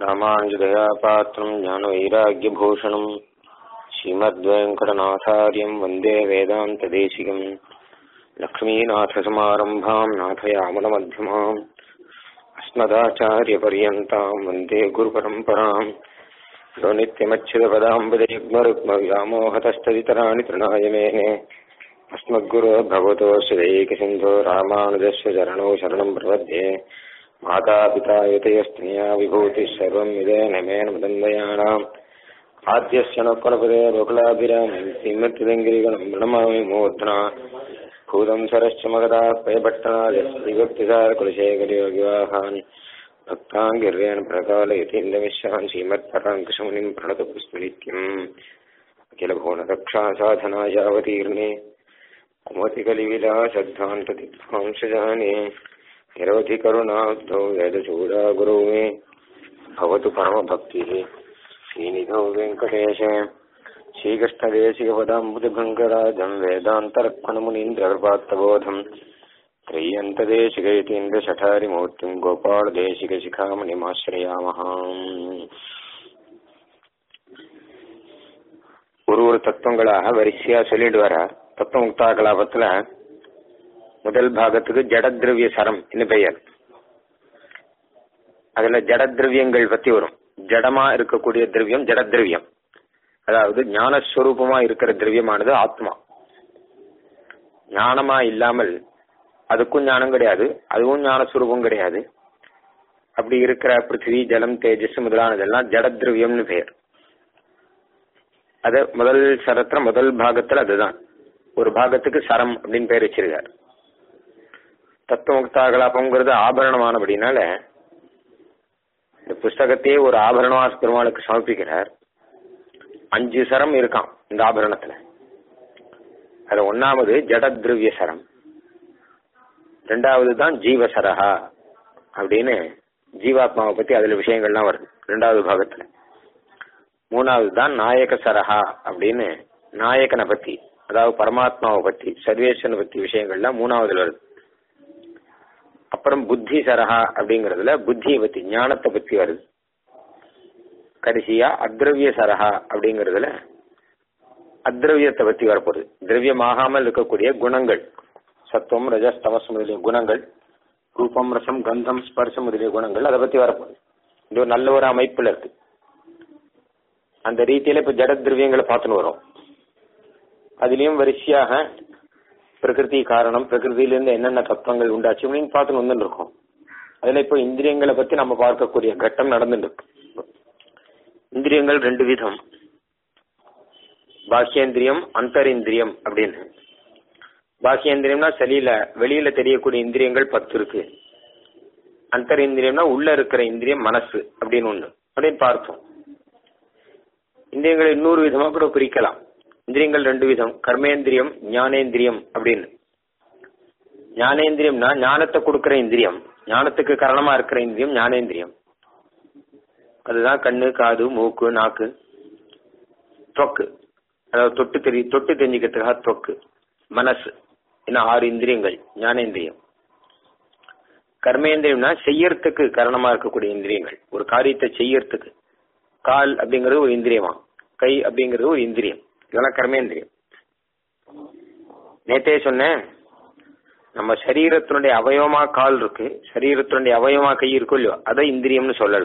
रामाञ्जदया पात्रम् ज्ञानवैराग्यभूषणम् श्रीमद्वेङ्कटनाथार्यम् वन्दे वेदान्तदेशिकम् लक्ष्मीनाथसमारम्भाम् नाथयामनमध्यमाम् अस्मदाचार्यपर्यन्ताम् वन्दे गुरुपरम्पराम् यो नित्यमच्युतपदाम्बुजयुग्मरुग्मव्यामोहतस्तदितराणि तृणाय मेने अस्मद्गुरो भगवतो श्रीकसिन्धो रामानुजस्य चरणौ शरणम् प्रपद्ये मातापिता युतयस्तनया विभूतिः सर्वम् इदेन मेन मदन्वयाणाम् आद्यस्य न कुलपदे लोकलाभिरामम् श्रीमद्विदङ्गिरिगणम् प्रणमामि मूर्ध्ना भूतम् सरश्च मगदा पयपट्टनाय श्रीभक्तिसारकुलशेखरयोगिवाहान् भक्ताङ्गिर्येण प्रकालयतीन्द्रमिश्रान् श्रीमत्पराङ्कुशमुनिम् प्रणतपुष्पनित्यम् अखिलभुवनरक्षासाधनायावतीर्णे कुमतिकलिविलासद्धान्ततिध्वांसजाने निरवधिकरुणाब्धौ वेदचूडा गुरौ मे भवतु परमभक्तिः श्रीनिधौ वेङ्कटेश श्रीकृष्णदेशिकपदाम्बुजभङ्गराजम् वेदान्तरक्मणमुनीन्द्रकृपात्तबोधम् त्रय्यन्तदेशिकयतीन्द्रशठारिमूर्तिम् गोपालदेशिकशिखामणिमाश्रयामः ஒரு ஒரு தத்துவங்களாக வரிசையா சொல்லிட்டு வர தத்துவ முக்தா கலாபத்துல முதல் பாகத்துக்கு ஜடத்ரவிய சரம் என்று பெயர் அதுல ஜடத்ரவியங்கள் பத்தி வரும் ஜடமா இருக்கக்கூடிய திரவியம் ஜடத்ரவியம் அதாவது ஞானஸ்வரூபமா இருக்கிற திரவியமானது ஆத்மா ஞானமா இல்லாமல் அதுக்கும் ஞானம் கிடையாது அதுவும் ஞானஸ்வரூபம் கிடையாது அப்படி இருக்கிற பிருத்திவி ஜலம் தேஜஸ் முதலானதெல்லாம் ஜடத்ரவியம்னு பெயர் அது முதல் சரத்துல முதல் பாகத்துல அதுதான் ஒரு பாகத்துக்கு சரம் அப்படின்னு பெயர் வச்சிருக்காரு தத்துவமுக்தாகலாபம்ங்கிறது ஆபரணமானபடினால இந்த புஸ்தகத்தையே ஒரு ஆபரணமா பெருமாளுக்கு சமர்ப்பிக்கிறார் அஞ்சு சரம் இருக்கான் இந்த ஆபரணத்துல அதுல ஒன்னாவது ஜடத்ரவிய சரம் ரெண்டாவது தான் ஜீவசரஹா அப்படின்னு ஜீவாத்மாவை பத்தி அதுல விஷயங்கள்லாம் வருது ரெண்டாவது பாகத்துல மூணாவது தான் நாயக சரஹா அப்படின்னு நாயகனை பத்தி அதாவது பரமாத்மாவை பத்தி சர்வேஸ்வரனை பத்தி விஷயங்கள்லாம் மூணாவதுல வருது அப்புறம் புத்தி சரஹா அப்படிங்கறதுல புத்தியை பத்தி ஞானத்தை பத்தி வருது கடைசியா அத்ரவிய சரஹா அப்படிங்கறதுல அத்ரவியத்தை பத்தி வரப்போகுது திரவியமாகாமல் இருக்கக்கூடிய குணங்கள் சத்துவம் ரஜஸ் தமஸ் முதலிய குணங்கள் ரூபம் ரசம் கந்தம் ஸ்பர்சம் முதலிய குணங்கள் அதை பத்தி வரப்போகுது இது ஒரு நல்ல ஒரு அமைப்புல இருக்கு அந்த ரீதியில இப்ப ஜட திரவியங்களை பார்த்துன்னு வரும் அதுலயும் வரிசையாக பிரகிருதி காரணம் பிரகிருதியிலிருந்து என்னென்ன தத்துவங்கள் உண்டாச்சு அப்படின்னு பார்த்துன்னு வந்துட்டு இருக்கோம் அதுல இப்போ இந்திரியங்களை பத்தி நம்ம பார்க்கக்கூடிய கட்டம் நடந்துட்டு இருக்கு இந்திரியங்கள் ரெண்டு விதம் பாக்கியேந்திரியம் அந்தரிந்திரியம் அப்படின்னு பாக்கியேந்திரியம்னா சரியில வெளியில தெரியக்கூடிய இந்திரியங்கள் பத்து இருக்கு அந்தரிந்திரியம்னா உள்ள இருக்கிற இந்திரியம் மனசு அப்படின்னு ஒண்ணு அப்படின்னு பார்த்தோம் இந்திரியங்களை இன்னொரு விதமா கூட பிரிக்கலாம் இந்திரியங்கள் ரெண்டு விதம் கர்மேந்திரியம் ஞானேந்திரியம் அப்படின்னு ஞானேந்திரியம்னா ஞானத்தை கொடுக்கிற இந்திரியம் ஞானத்துக்கு காரணமா இருக்கிற இந்திரியம் ஞானேந்திரியம் அதுதான் கண்ணு காது மூக்கு நாக்கு தொக்கு அதாவது தொட்டு தெரி தொட்டு தெரிஞ்சுக்கிறதுக்காக தொக்கு மனசு என்ன ஆறு இந்திரியங்கள் ஞானேந்திரியம் கர்மேந்திரியம்னா செய்யறதுக்கு காரணமா இருக்கக்கூடிய இந்திரியங்கள் ஒரு காரியத்தை செய்யறதுக்கு கால் அப்படிங்கிறது ஒரு இந்திரியமா கை அப்படிங்கிறது ஒரு இந்திரியம் இதெல்லாம் கர்மேந்திரியம் நேத்தே சொன்னேன் நம்ம சரீரத்தினுடைய அவயவமா கால் இருக்கு சரீரத்தினுடைய அவயவமா கை இருக்கும் இல்லையோ அதை இந்திரியம்னு சொல்லல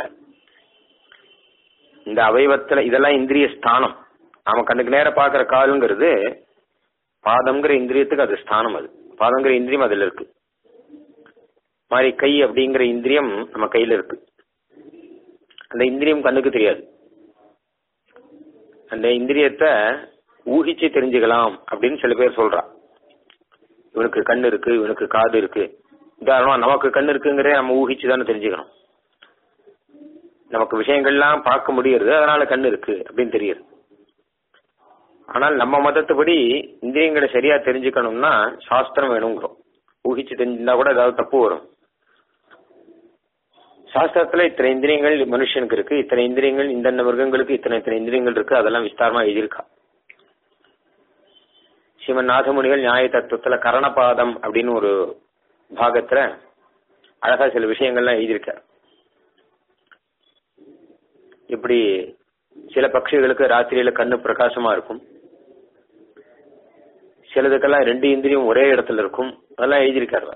இந்த அவயவத்துல இதெல்லாம் இந்திரிய ஸ்தானம் நாம கண்ணுக்கு நேர பாக்குற காலுங்கிறது பாதம்ங்கிற இந்திரியத்துக்கு அது ஸ்தானம் அது பாதங்கிற இந்திரியம் அதுல இருக்கு மாதிரி கை அப்படிங்கிற இந்திரியம் நம்ம கையில இருக்கு அந்த இந்திரியம் கண்ணுக்கு தெரியாது அந்த இந்திரியத்தை ஊகிச்சு தெரிஞ்சுக்கலாம் அப்படின்னு சில பேர் சொல்றா இவனுக்கு கண் இருக்கு இவனுக்கு காது இருக்கு உதாரணமா நமக்கு கண் இருக்குங்கிறத நம்ம ஊகிச்சு தானே தெரிஞ்சுக்கணும் நமக்கு விஷயங்கள்லாம் பார்க்க முடியறது அதனால கண் இருக்கு அப்படின்னு தெரியுது ஆனால் நம்ம மதத்துப்படி இந்திரியங்களை சரியா தெரிஞ்சுக்கணும்னா சாஸ்திரம் வேணுங்கிறோம் ஊகிச்சு தெரிஞ்சிருந்தா கூட ஏதாவது தப்பு வரும் சாஸ்திரத்துல இத்தனை இந்திரியங்கள் மனுஷனுக்கு இருக்கு இத்தனை இந்திரியங்கள் இந்தந்த மிருகங்களுக்கு இத்தனை இத்தனை இந்திரியங்கள் இருக்கு அதெல்லாம் விஸ்தாரமா எழுதியிருக்கா ஸ்ரீமன் நாதமுனிகள் நியாய தத்துவத்துல கரணபாதம் அப்படின்னு ஒரு பாகத்துல அழகா சில விஷயங்கள்லாம் எழுதியிருக்கார் இப்படி சில பட்சிகளுக்கு ராத்திரியில கண்ணு பிரகாசமா இருக்கும் சிலதுக்கெல்லாம் ரெண்டு இந்திரியம் ஒரே இடத்துல இருக்கும் அதெல்லாம் எழுதியிருக்காரு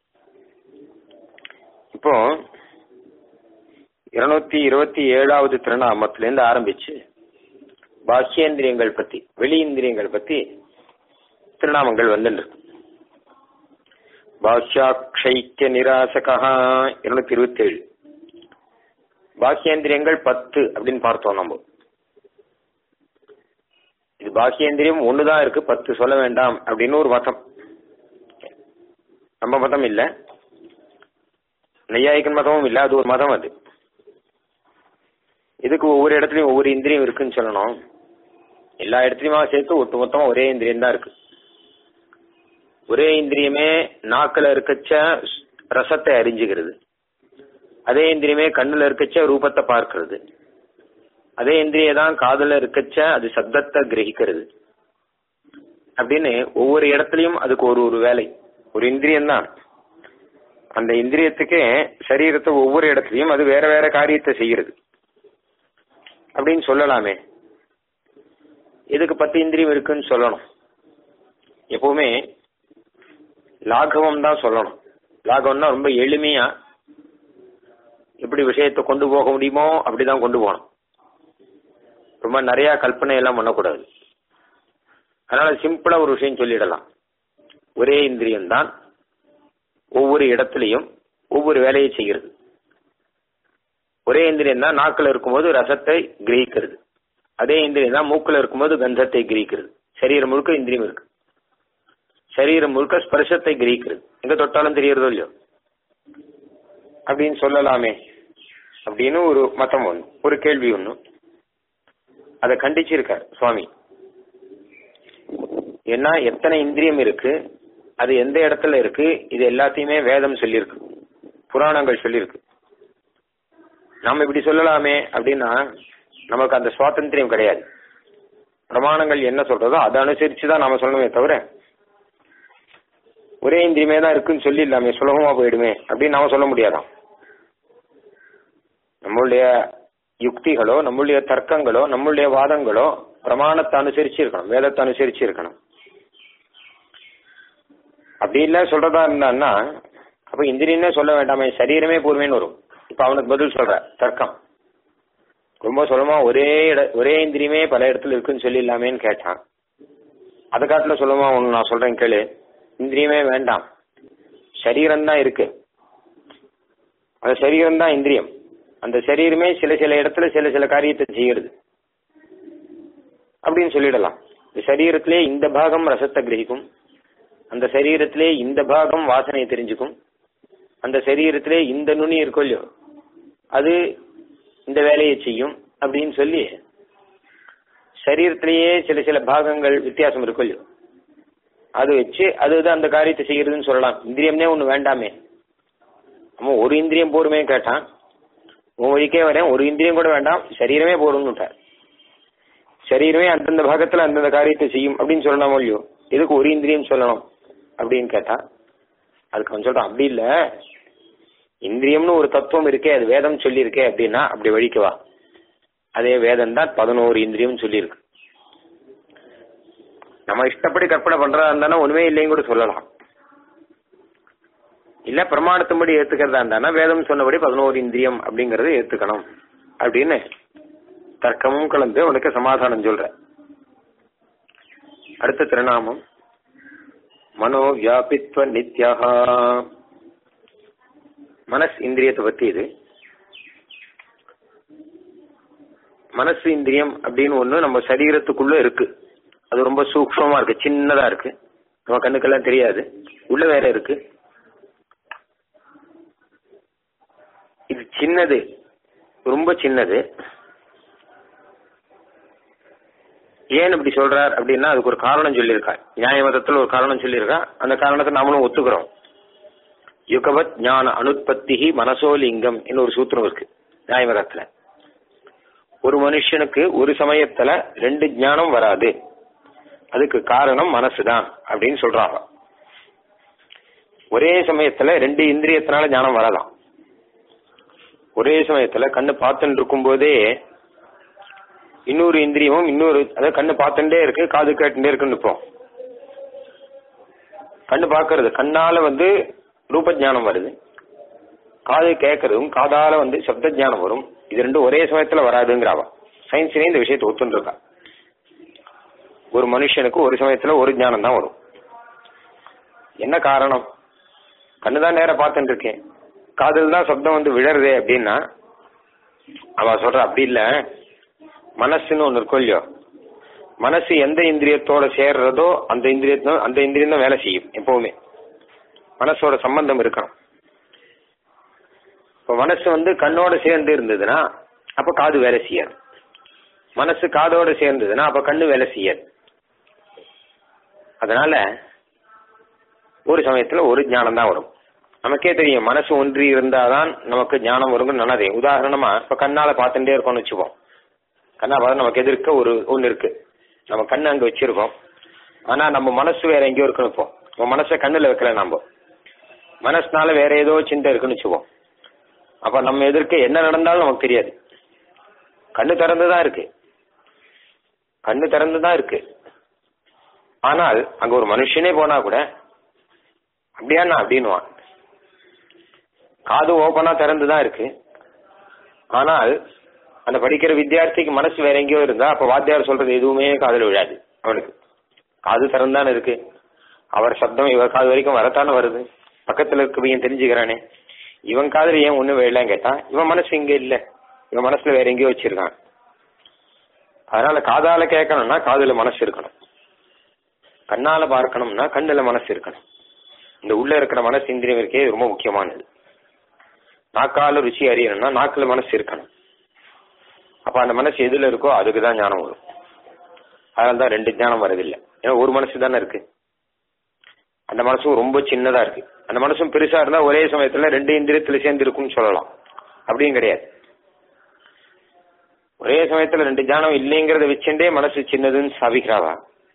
இப்போ இருநூத்தி இருபத்தி ஏழாவது திருநாமத்திலேருந்து ஆரம்பிச்சு பாக்கியேந்திரியங்கள் பத்தி வெளி இந்திரியங்கள் பத்தி திருநாமங்கள் வந்துட்டு இருக்கு பாஷ்யாட்சைக்கிய நிராசகா இருநூத்தி இருபத்தி ஏழு பாக்கியேந்திரியங்கள் பத்து அப்படின்னு பார்த்தோம் நம்ம இது பாக்கியேந்திரியம் ஒண்ணுதான் இருக்கு பத்து சொல்ல வேண்டாம் அப்படின்னு ஒரு மதம் நம்ம மதம் இல்ல நெய்யாயிக்கன் மதமும் இல்ல அது ஒரு மதம் அது இதுக்கு ஒவ்வொரு இடத்துலயும் ஒவ்வொரு இந்திரியம் இருக்குன்னு சொல்லணும் எல்லா இடத்துலயுமா சேர்த்து ஒட்டு மொத்தமா ஒரே இந்திரியம் தான் இருக்கு ஒரே இந்திரியமே நாக்கில் இருக்கச்ச ரசத்தை அறிஞ்சுக்கிறது அதே இந்திரியமே கண்ணுல இருக்கச்ச ரூபத்தை பார்க்கிறது அதே இந்திரிய தான் காதுல இருக்கச்ச அது சப்தத்தை கிரகிக்கிறது அப்படின்னு ஒவ்வொரு இடத்துலயும் அதுக்கு ஒரு ஒரு வேலை ஒரு இந்திரியம் தான் அந்த இந்திரியத்துக்கே சரீரத்தை ஒவ்வொரு இடத்துலயும் அது வேற வேற காரியத்தை செய்கிறது அப்படின்னு சொல்லலாமே இதுக்கு பத்து இந்திரியம் இருக்குன்னு சொல்லணும் எப்பவுமே லாகவம் தான் சொல்லணும் லாகவம்னா ரொம்ப எளிமையா எப்படி விஷயத்தை கொண்டு போக முடியுமோ அப்படிதான் கொண்டு போகணும் ரொம்ப நிறைய கல்பனை எல்லாம் பண்ணக்கூடாது அதனால சிம்பிளா ஒரு விஷயம் சொல்லிடலாம் ஒரே இந்திரியம் தான் ஒவ்வொரு இடத்துலையும் ஒவ்வொரு வேலையை செய்கிறது ஒரே இந்திரியம் தான் நாக்கில் இருக்கும்போது ரசத்தை கிரகிக்கிறது அதே இந்திரியம் தான் மூக்கில் இருக்கும்போது கந்தத்தை கிரகிக்கிறது சரீரம் முழுக்க இந்திரியம் இருக்கு சரீரம் முழுக்க ஸ்பர்சத்தை கிரகிக்கிறது எங்க தொட்டாலும் தெரியறதோ இல்லையோ அப்படின்னு சொல்லலாமே அப்படின்னு ஒரு மதம் ஒன்று ஒரு கேள்வி ஒன்று அதை கண்டிச்சிருக்கார் சுவாமி ஏன்னா எத்தனை இந்திரியம் இருக்கு அது எந்த இடத்துல இருக்கு இது எல்லாத்தையுமே வேதம் சொல்லியிருக்கு புராணங்கள் சொல்லியிருக்கு நாம இப்படி சொல்லலாமே அப்படின்னா நமக்கு அந்த சுவாதந்திரியம் கிடையாது பிரமாணங்கள் என்ன சொல்றதோ அதை அனுசரிச்சு தான் நாம சொல்லணுமே தவிர ஒரே இந்திரியமே தான் இருக்குன்னு சொல்லிடலாமே சுலபமா போயிடுமே அப்படின்னு நாம சொல்ல முடியாதாம் நம்மளுடைய யுக்திகளோ நம்மளுடைய தர்க்கங்களோ நம்மளுடைய வாதங்களோ பிரமாணத்தை அனுசரிச்சு இருக்கணும் வேதத்தை அனுசரிச்சு இருக்கணும் அப்படி இல்ல சொல்றதா இருந்தான்னா அப்ப இந்திரியனே சொல்ல வேண்டாமே சரீரமே பூர்வமே வரும் இப்ப அவனுக்கு பதில் சொல்ற தர்க்கம் ரொம்ப சொல்லமா ஒரே இட ஒரே இந்திரியமே பல இடத்துல இருக்குன்னு சொல்லிடலாமேன்னு கேட்டான் அதை காட்டுல சொல்லமா ஒன்று நான் சொல்றேன் கேளு இந்திரியமே வேண்டாம் சரீரம் தான் இருக்கு அந்த சரீரம் தான் இந்திரியம் அந்த சரீரமே சில சில இடத்துல சில சில காரியத்தை செய்யறது அப்படின்னு சொல்லிடலாம் இந்த சரீரத்திலே இந்த பாகம் ரசத்தை கிரகிக்கும் அந்த சரீரத்திலே இந்த பாகம் வாசனையை தெரிஞ்சுக்கும் அந்த சரீரத்திலே இந்த நுனி இருக்கும் இல்லையோ அது இந்த வேலையை செய்யும் அப்படின்னு சொல்லி சரீரத்திலேயே சில சில பாகங்கள் வித்தியாசம் இருக்கும் இல்லையோ அது வச்சு அதுதான் அந்த காரியத்தை செய்யறதுன்னு சொல்லலாம் இந்திரியம்னே ஒன்று வேண்டாமே நம்ம ஒரு இந்திரியம் போருமே கேட்டான் உன் வழிக்கே வரேன் ஒரு இந்திரியம் கூட வேண்டாம் சரீரமே போடும்னுட்டார் சரீரமே அந்தந்த பாகத்துல அந்தந்த காரியத்தை செய்யும் அப்படின்னு சொல்லலாமோ இல்லையோ எதுக்கு ஒரு இந்திரியம் சொல்லணும் அப்படின்னு கேட்டா அதுக்கு அவன் சொல்றான் அப்படி இல்ல இந்திரியம்னு ஒரு தத்துவம் இருக்கே அது வேதம் சொல்லியிருக்கே அப்படின்னா அப்படி வழிக்கவா அதே வேதம் தான் பதினோரு இந்திரியம் சொல்லியிருக்கு நம்ம இஷ்டப்படி கற்பனை பண்றதா இருந்தாலும் ஒண்ணுமே இல்லைன்னு கூட சொல்லலாம் இல்ல பிரமாணத்தின்படி ஏத்துக்கிறதா இருந்தானா வேதம் சொன்னபடி பதினோரு இந்திரியம் அப்படிங்கறத ஏத்துக்கணும் அப்படின்னு தர்க்கமும் கலந்து உனக்கு சமாதானம் சொல்ற அடுத்த திருநாமம் மனோ வியாபித்வ நித்யா மனஸ் இந்திரியத்தை பத்தி இது மனசு இந்திரியம் அப்படின்னு ஒண்ணு நம்ம சரீரத்துக்குள்ள இருக்கு அது ரொம்ப சூக்ஷமா இருக்கு சின்னதா இருக்கு நம்ம கண்ணுக்கெல்லாம் தெரியாது உள்ள வேற இருக்கு இது சின்னது ரொம்ப சின்னது ஏன் இப்படி சொல்றார் அப்படின்னா அதுக்கு ஒரு காரணம் சொல்லியிருக்கா நியாய மதத்துல ஒரு காரணம் சொல்லியிருக்கா அந்த காரணத்தை நாமளும் ஒத்துக்கிறோம் யுகவத் ஞான அனுற்பத்தி மனசோ லிங்கம் ஒரு சூத்திரம் இருக்கு நியாய மதத்துல ஒரு மனுஷனுக்கு ஒரு சமயத்துல ரெண்டு ஞானம் வராது அதுக்கு காரணம் மனசுதான் அப்படின்னு சொல்றாங்க ஒரே சமயத்துல ரெண்டு இந்திரியத்தினால ஞானம் வரலாம் ஒரே சமயத்துல கண்ணு பார்த்துட்டு இருக்கும் போதே இன்னொரு இந்திரியமும் இன்னொரு அதாவது கண்ணு பார்த்துட்டே இருக்கு காது கேட்டுட்டே இருக்குன்னு நிற்போம் கண்ணு பார்க்கறது கண்ணால வந்து ரூப ஞானம் வருது காது கேட்கறதும் காதால வந்து சப்த ஞானம் வரும் இது ரெண்டும் ஒரே சமயத்துல வராதுங்கிறாவா சயின்ஸ்லயே இந்த விஷயத்தை ஒத்துருக்கா ஒரு மனுஷனுக்கு ஒரு சமயத்துல ஒரு ஞானம் தான் வரும் என்ன காரணம் கண்ணு தான் நேரம் பார்த்துட்டு இருக்கேன் காதில் தான் சப்தம் வந்து விழருதே அப்படின்னா அவ சொல்ற அப்படி இல்ல மனசுன்னு ஒண்ணு இருக்கும் இல்லையோ மனசு எந்த இந்திரியத்தோட சேர்றதோ அந்த இந்திரியத்தோ அந்த இந்திரியம் தான் வேலை செய்யும் எப்பவுமே மனசோட சம்பந்தம் இருக்கணும் இப்போ மனசு வந்து கண்ணோட சேர்ந்து இருந்ததுன்னா அப்ப காது வேலை செய்யாது மனசு காதோட சேர்ந்ததுன்னா அப்ப கண்ணு வேலை செய்யாது அதனால ஒரு சமயத்துல ஒரு ஞானம் தான் வரும் நமக்கே தெரியும் மனசு ஒன்றி இருந்தாதான் நமக்கு ஞானம் வரும்னு நல்லா தெரியும் உதாரணமா இப்ப கண்ணால பார்த்துட்டே இருக்கோம்னு வச்சுப்போம் கண்ணா பார்த்து நமக்கு எதிர்க்க ஒரு ஒண்ணு இருக்கு நம்ம கண்ணு அங்க வச்சிருக்கோம் ஆனா நம்ம மனசு வேற எங்கேயோ இருக்குன்னு இப்போ நம்ம மனசை கண்ணுல வைக்கல நம்ம மனசுனால வேற ஏதோ சிந்தை இருக்குன்னு வச்சுப்போம் அப்ப நம்ம எதிர்க்க என்ன நடந்தாலும் நமக்கு தெரியாது கண்ணு திறந்துதான் இருக்கு கண்ணு திறந்துதான் இருக்கு ஆனால் அங்க ஒரு மனுஷனே போனா கூட அப்படியாண்ணா அப்படின்னுவான் காது ஓப்பனா திறந்துதான் இருக்கு ஆனால் அந்த படிக்கிற வித்தியார்த்திக்கு மனசு வேற எங்கேயோ இருந்தா அப்ப வாத்தியார் சொல்றது எதுவுமே காதுல விழாது அவனுக்கு காது திறந்தானே இருக்கு அவர் சப்தம் இவர் காது வரைக்கும் வரத்தானே வருது பக்கத்துல இருக்க பையன் தெரிஞ்சுக்கிறானே இவன் காதுல ஏன் ஒண்ணும் விழலாம் கேட்டா இவன் மனசு இங்க இல்ல இவன் மனசுல வேற எங்கேயோ வச்சிருக்கான் அதனால காதால கேட்கணும்னா காதுல மனசு இருக்கணும் கண்ணால பார்க்கணும்னா கண்ணுல மனசு இருக்கணும் இந்த உள்ள இருக்கிற மனசு இந்திரியம் இருக்கே இது ரொம்ப முக்கியமானது நாக்கால ருச்சி அறியணும்னா நாக்குல மனசு இருக்கணும் அப்ப அந்த மனசு எதுல இருக்கோ அதுக்கு தான் ஞானம் வரும் அதனால தான் ரெண்டு ஞானம் வரதில்லை ஏன்னா ஒரு மனசு தானே இருக்கு அந்த மனசும் ரொம்ப சின்னதா இருக்கு அந்த மனசும் பெருசா இருந்தா ஒரே சமயத்துல ரெண்டு இந்திரியத்துல சேர்ந்து இருக்கும்னு சொல்லலாம் அப்படியும் கிடையாது ஒரே சமயத்துல ரெண்டு ஞானம் இல்லைங்கிறத வச்சுட்டே மனசு சின்னதுன்னு சாபிக்கிறாவா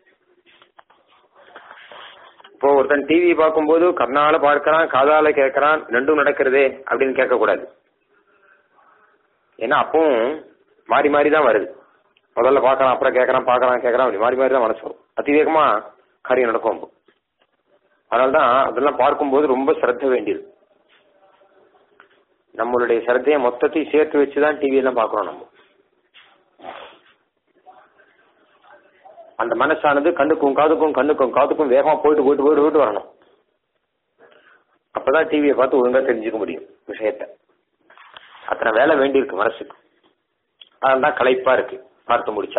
இப்போ ஒருத்தன் டிவி பார்க்கும்போது கண்ணால பார்க்கறான் காதால கேட்கறான் ரெண்டும் நடக்கிறதே அப்படின்னு கேட்கக்கூடாது ஏன்னா அப்பவும் மாறி மாறி தான் வருது முதல்ல பார்க்கறான் அப்புறம் கேட்கறான் பார்க்கறான் கேட்கறான் அப்படி மாறி மாறி தான் மனசு வரும் அதிவேகமா காரியம் நடக்கும் அப்போ அதனால்தான் அதெல்லாம் பார்க்கும்போது ரொம்ப சிரத்த வேண்டியது நம்மளுடைய சிரத்தையை மொத்தத்தையும் சேர்த்து வச்சுதான் டிவி எல்லாம் பார்க்கறோம் நம்ம அந்த மனசானது கண்ணுக்கும் காதுக்கும் கண்ணுக்கும் காதுக்கும் வேகமா போயிட்டு போயிட்டு போயிட்டு போயிட்டு வரணும் அப்பதான் டிவியை பார்த்து ஒழுங்கா தெரிஞ்சுக்க முடியும் விஷயத்த அத்தனை வேலை வேண்டியிருக்கு மனசுக்கு அதான் களைப்பா இருக்கு பார்த்து முடிச்சா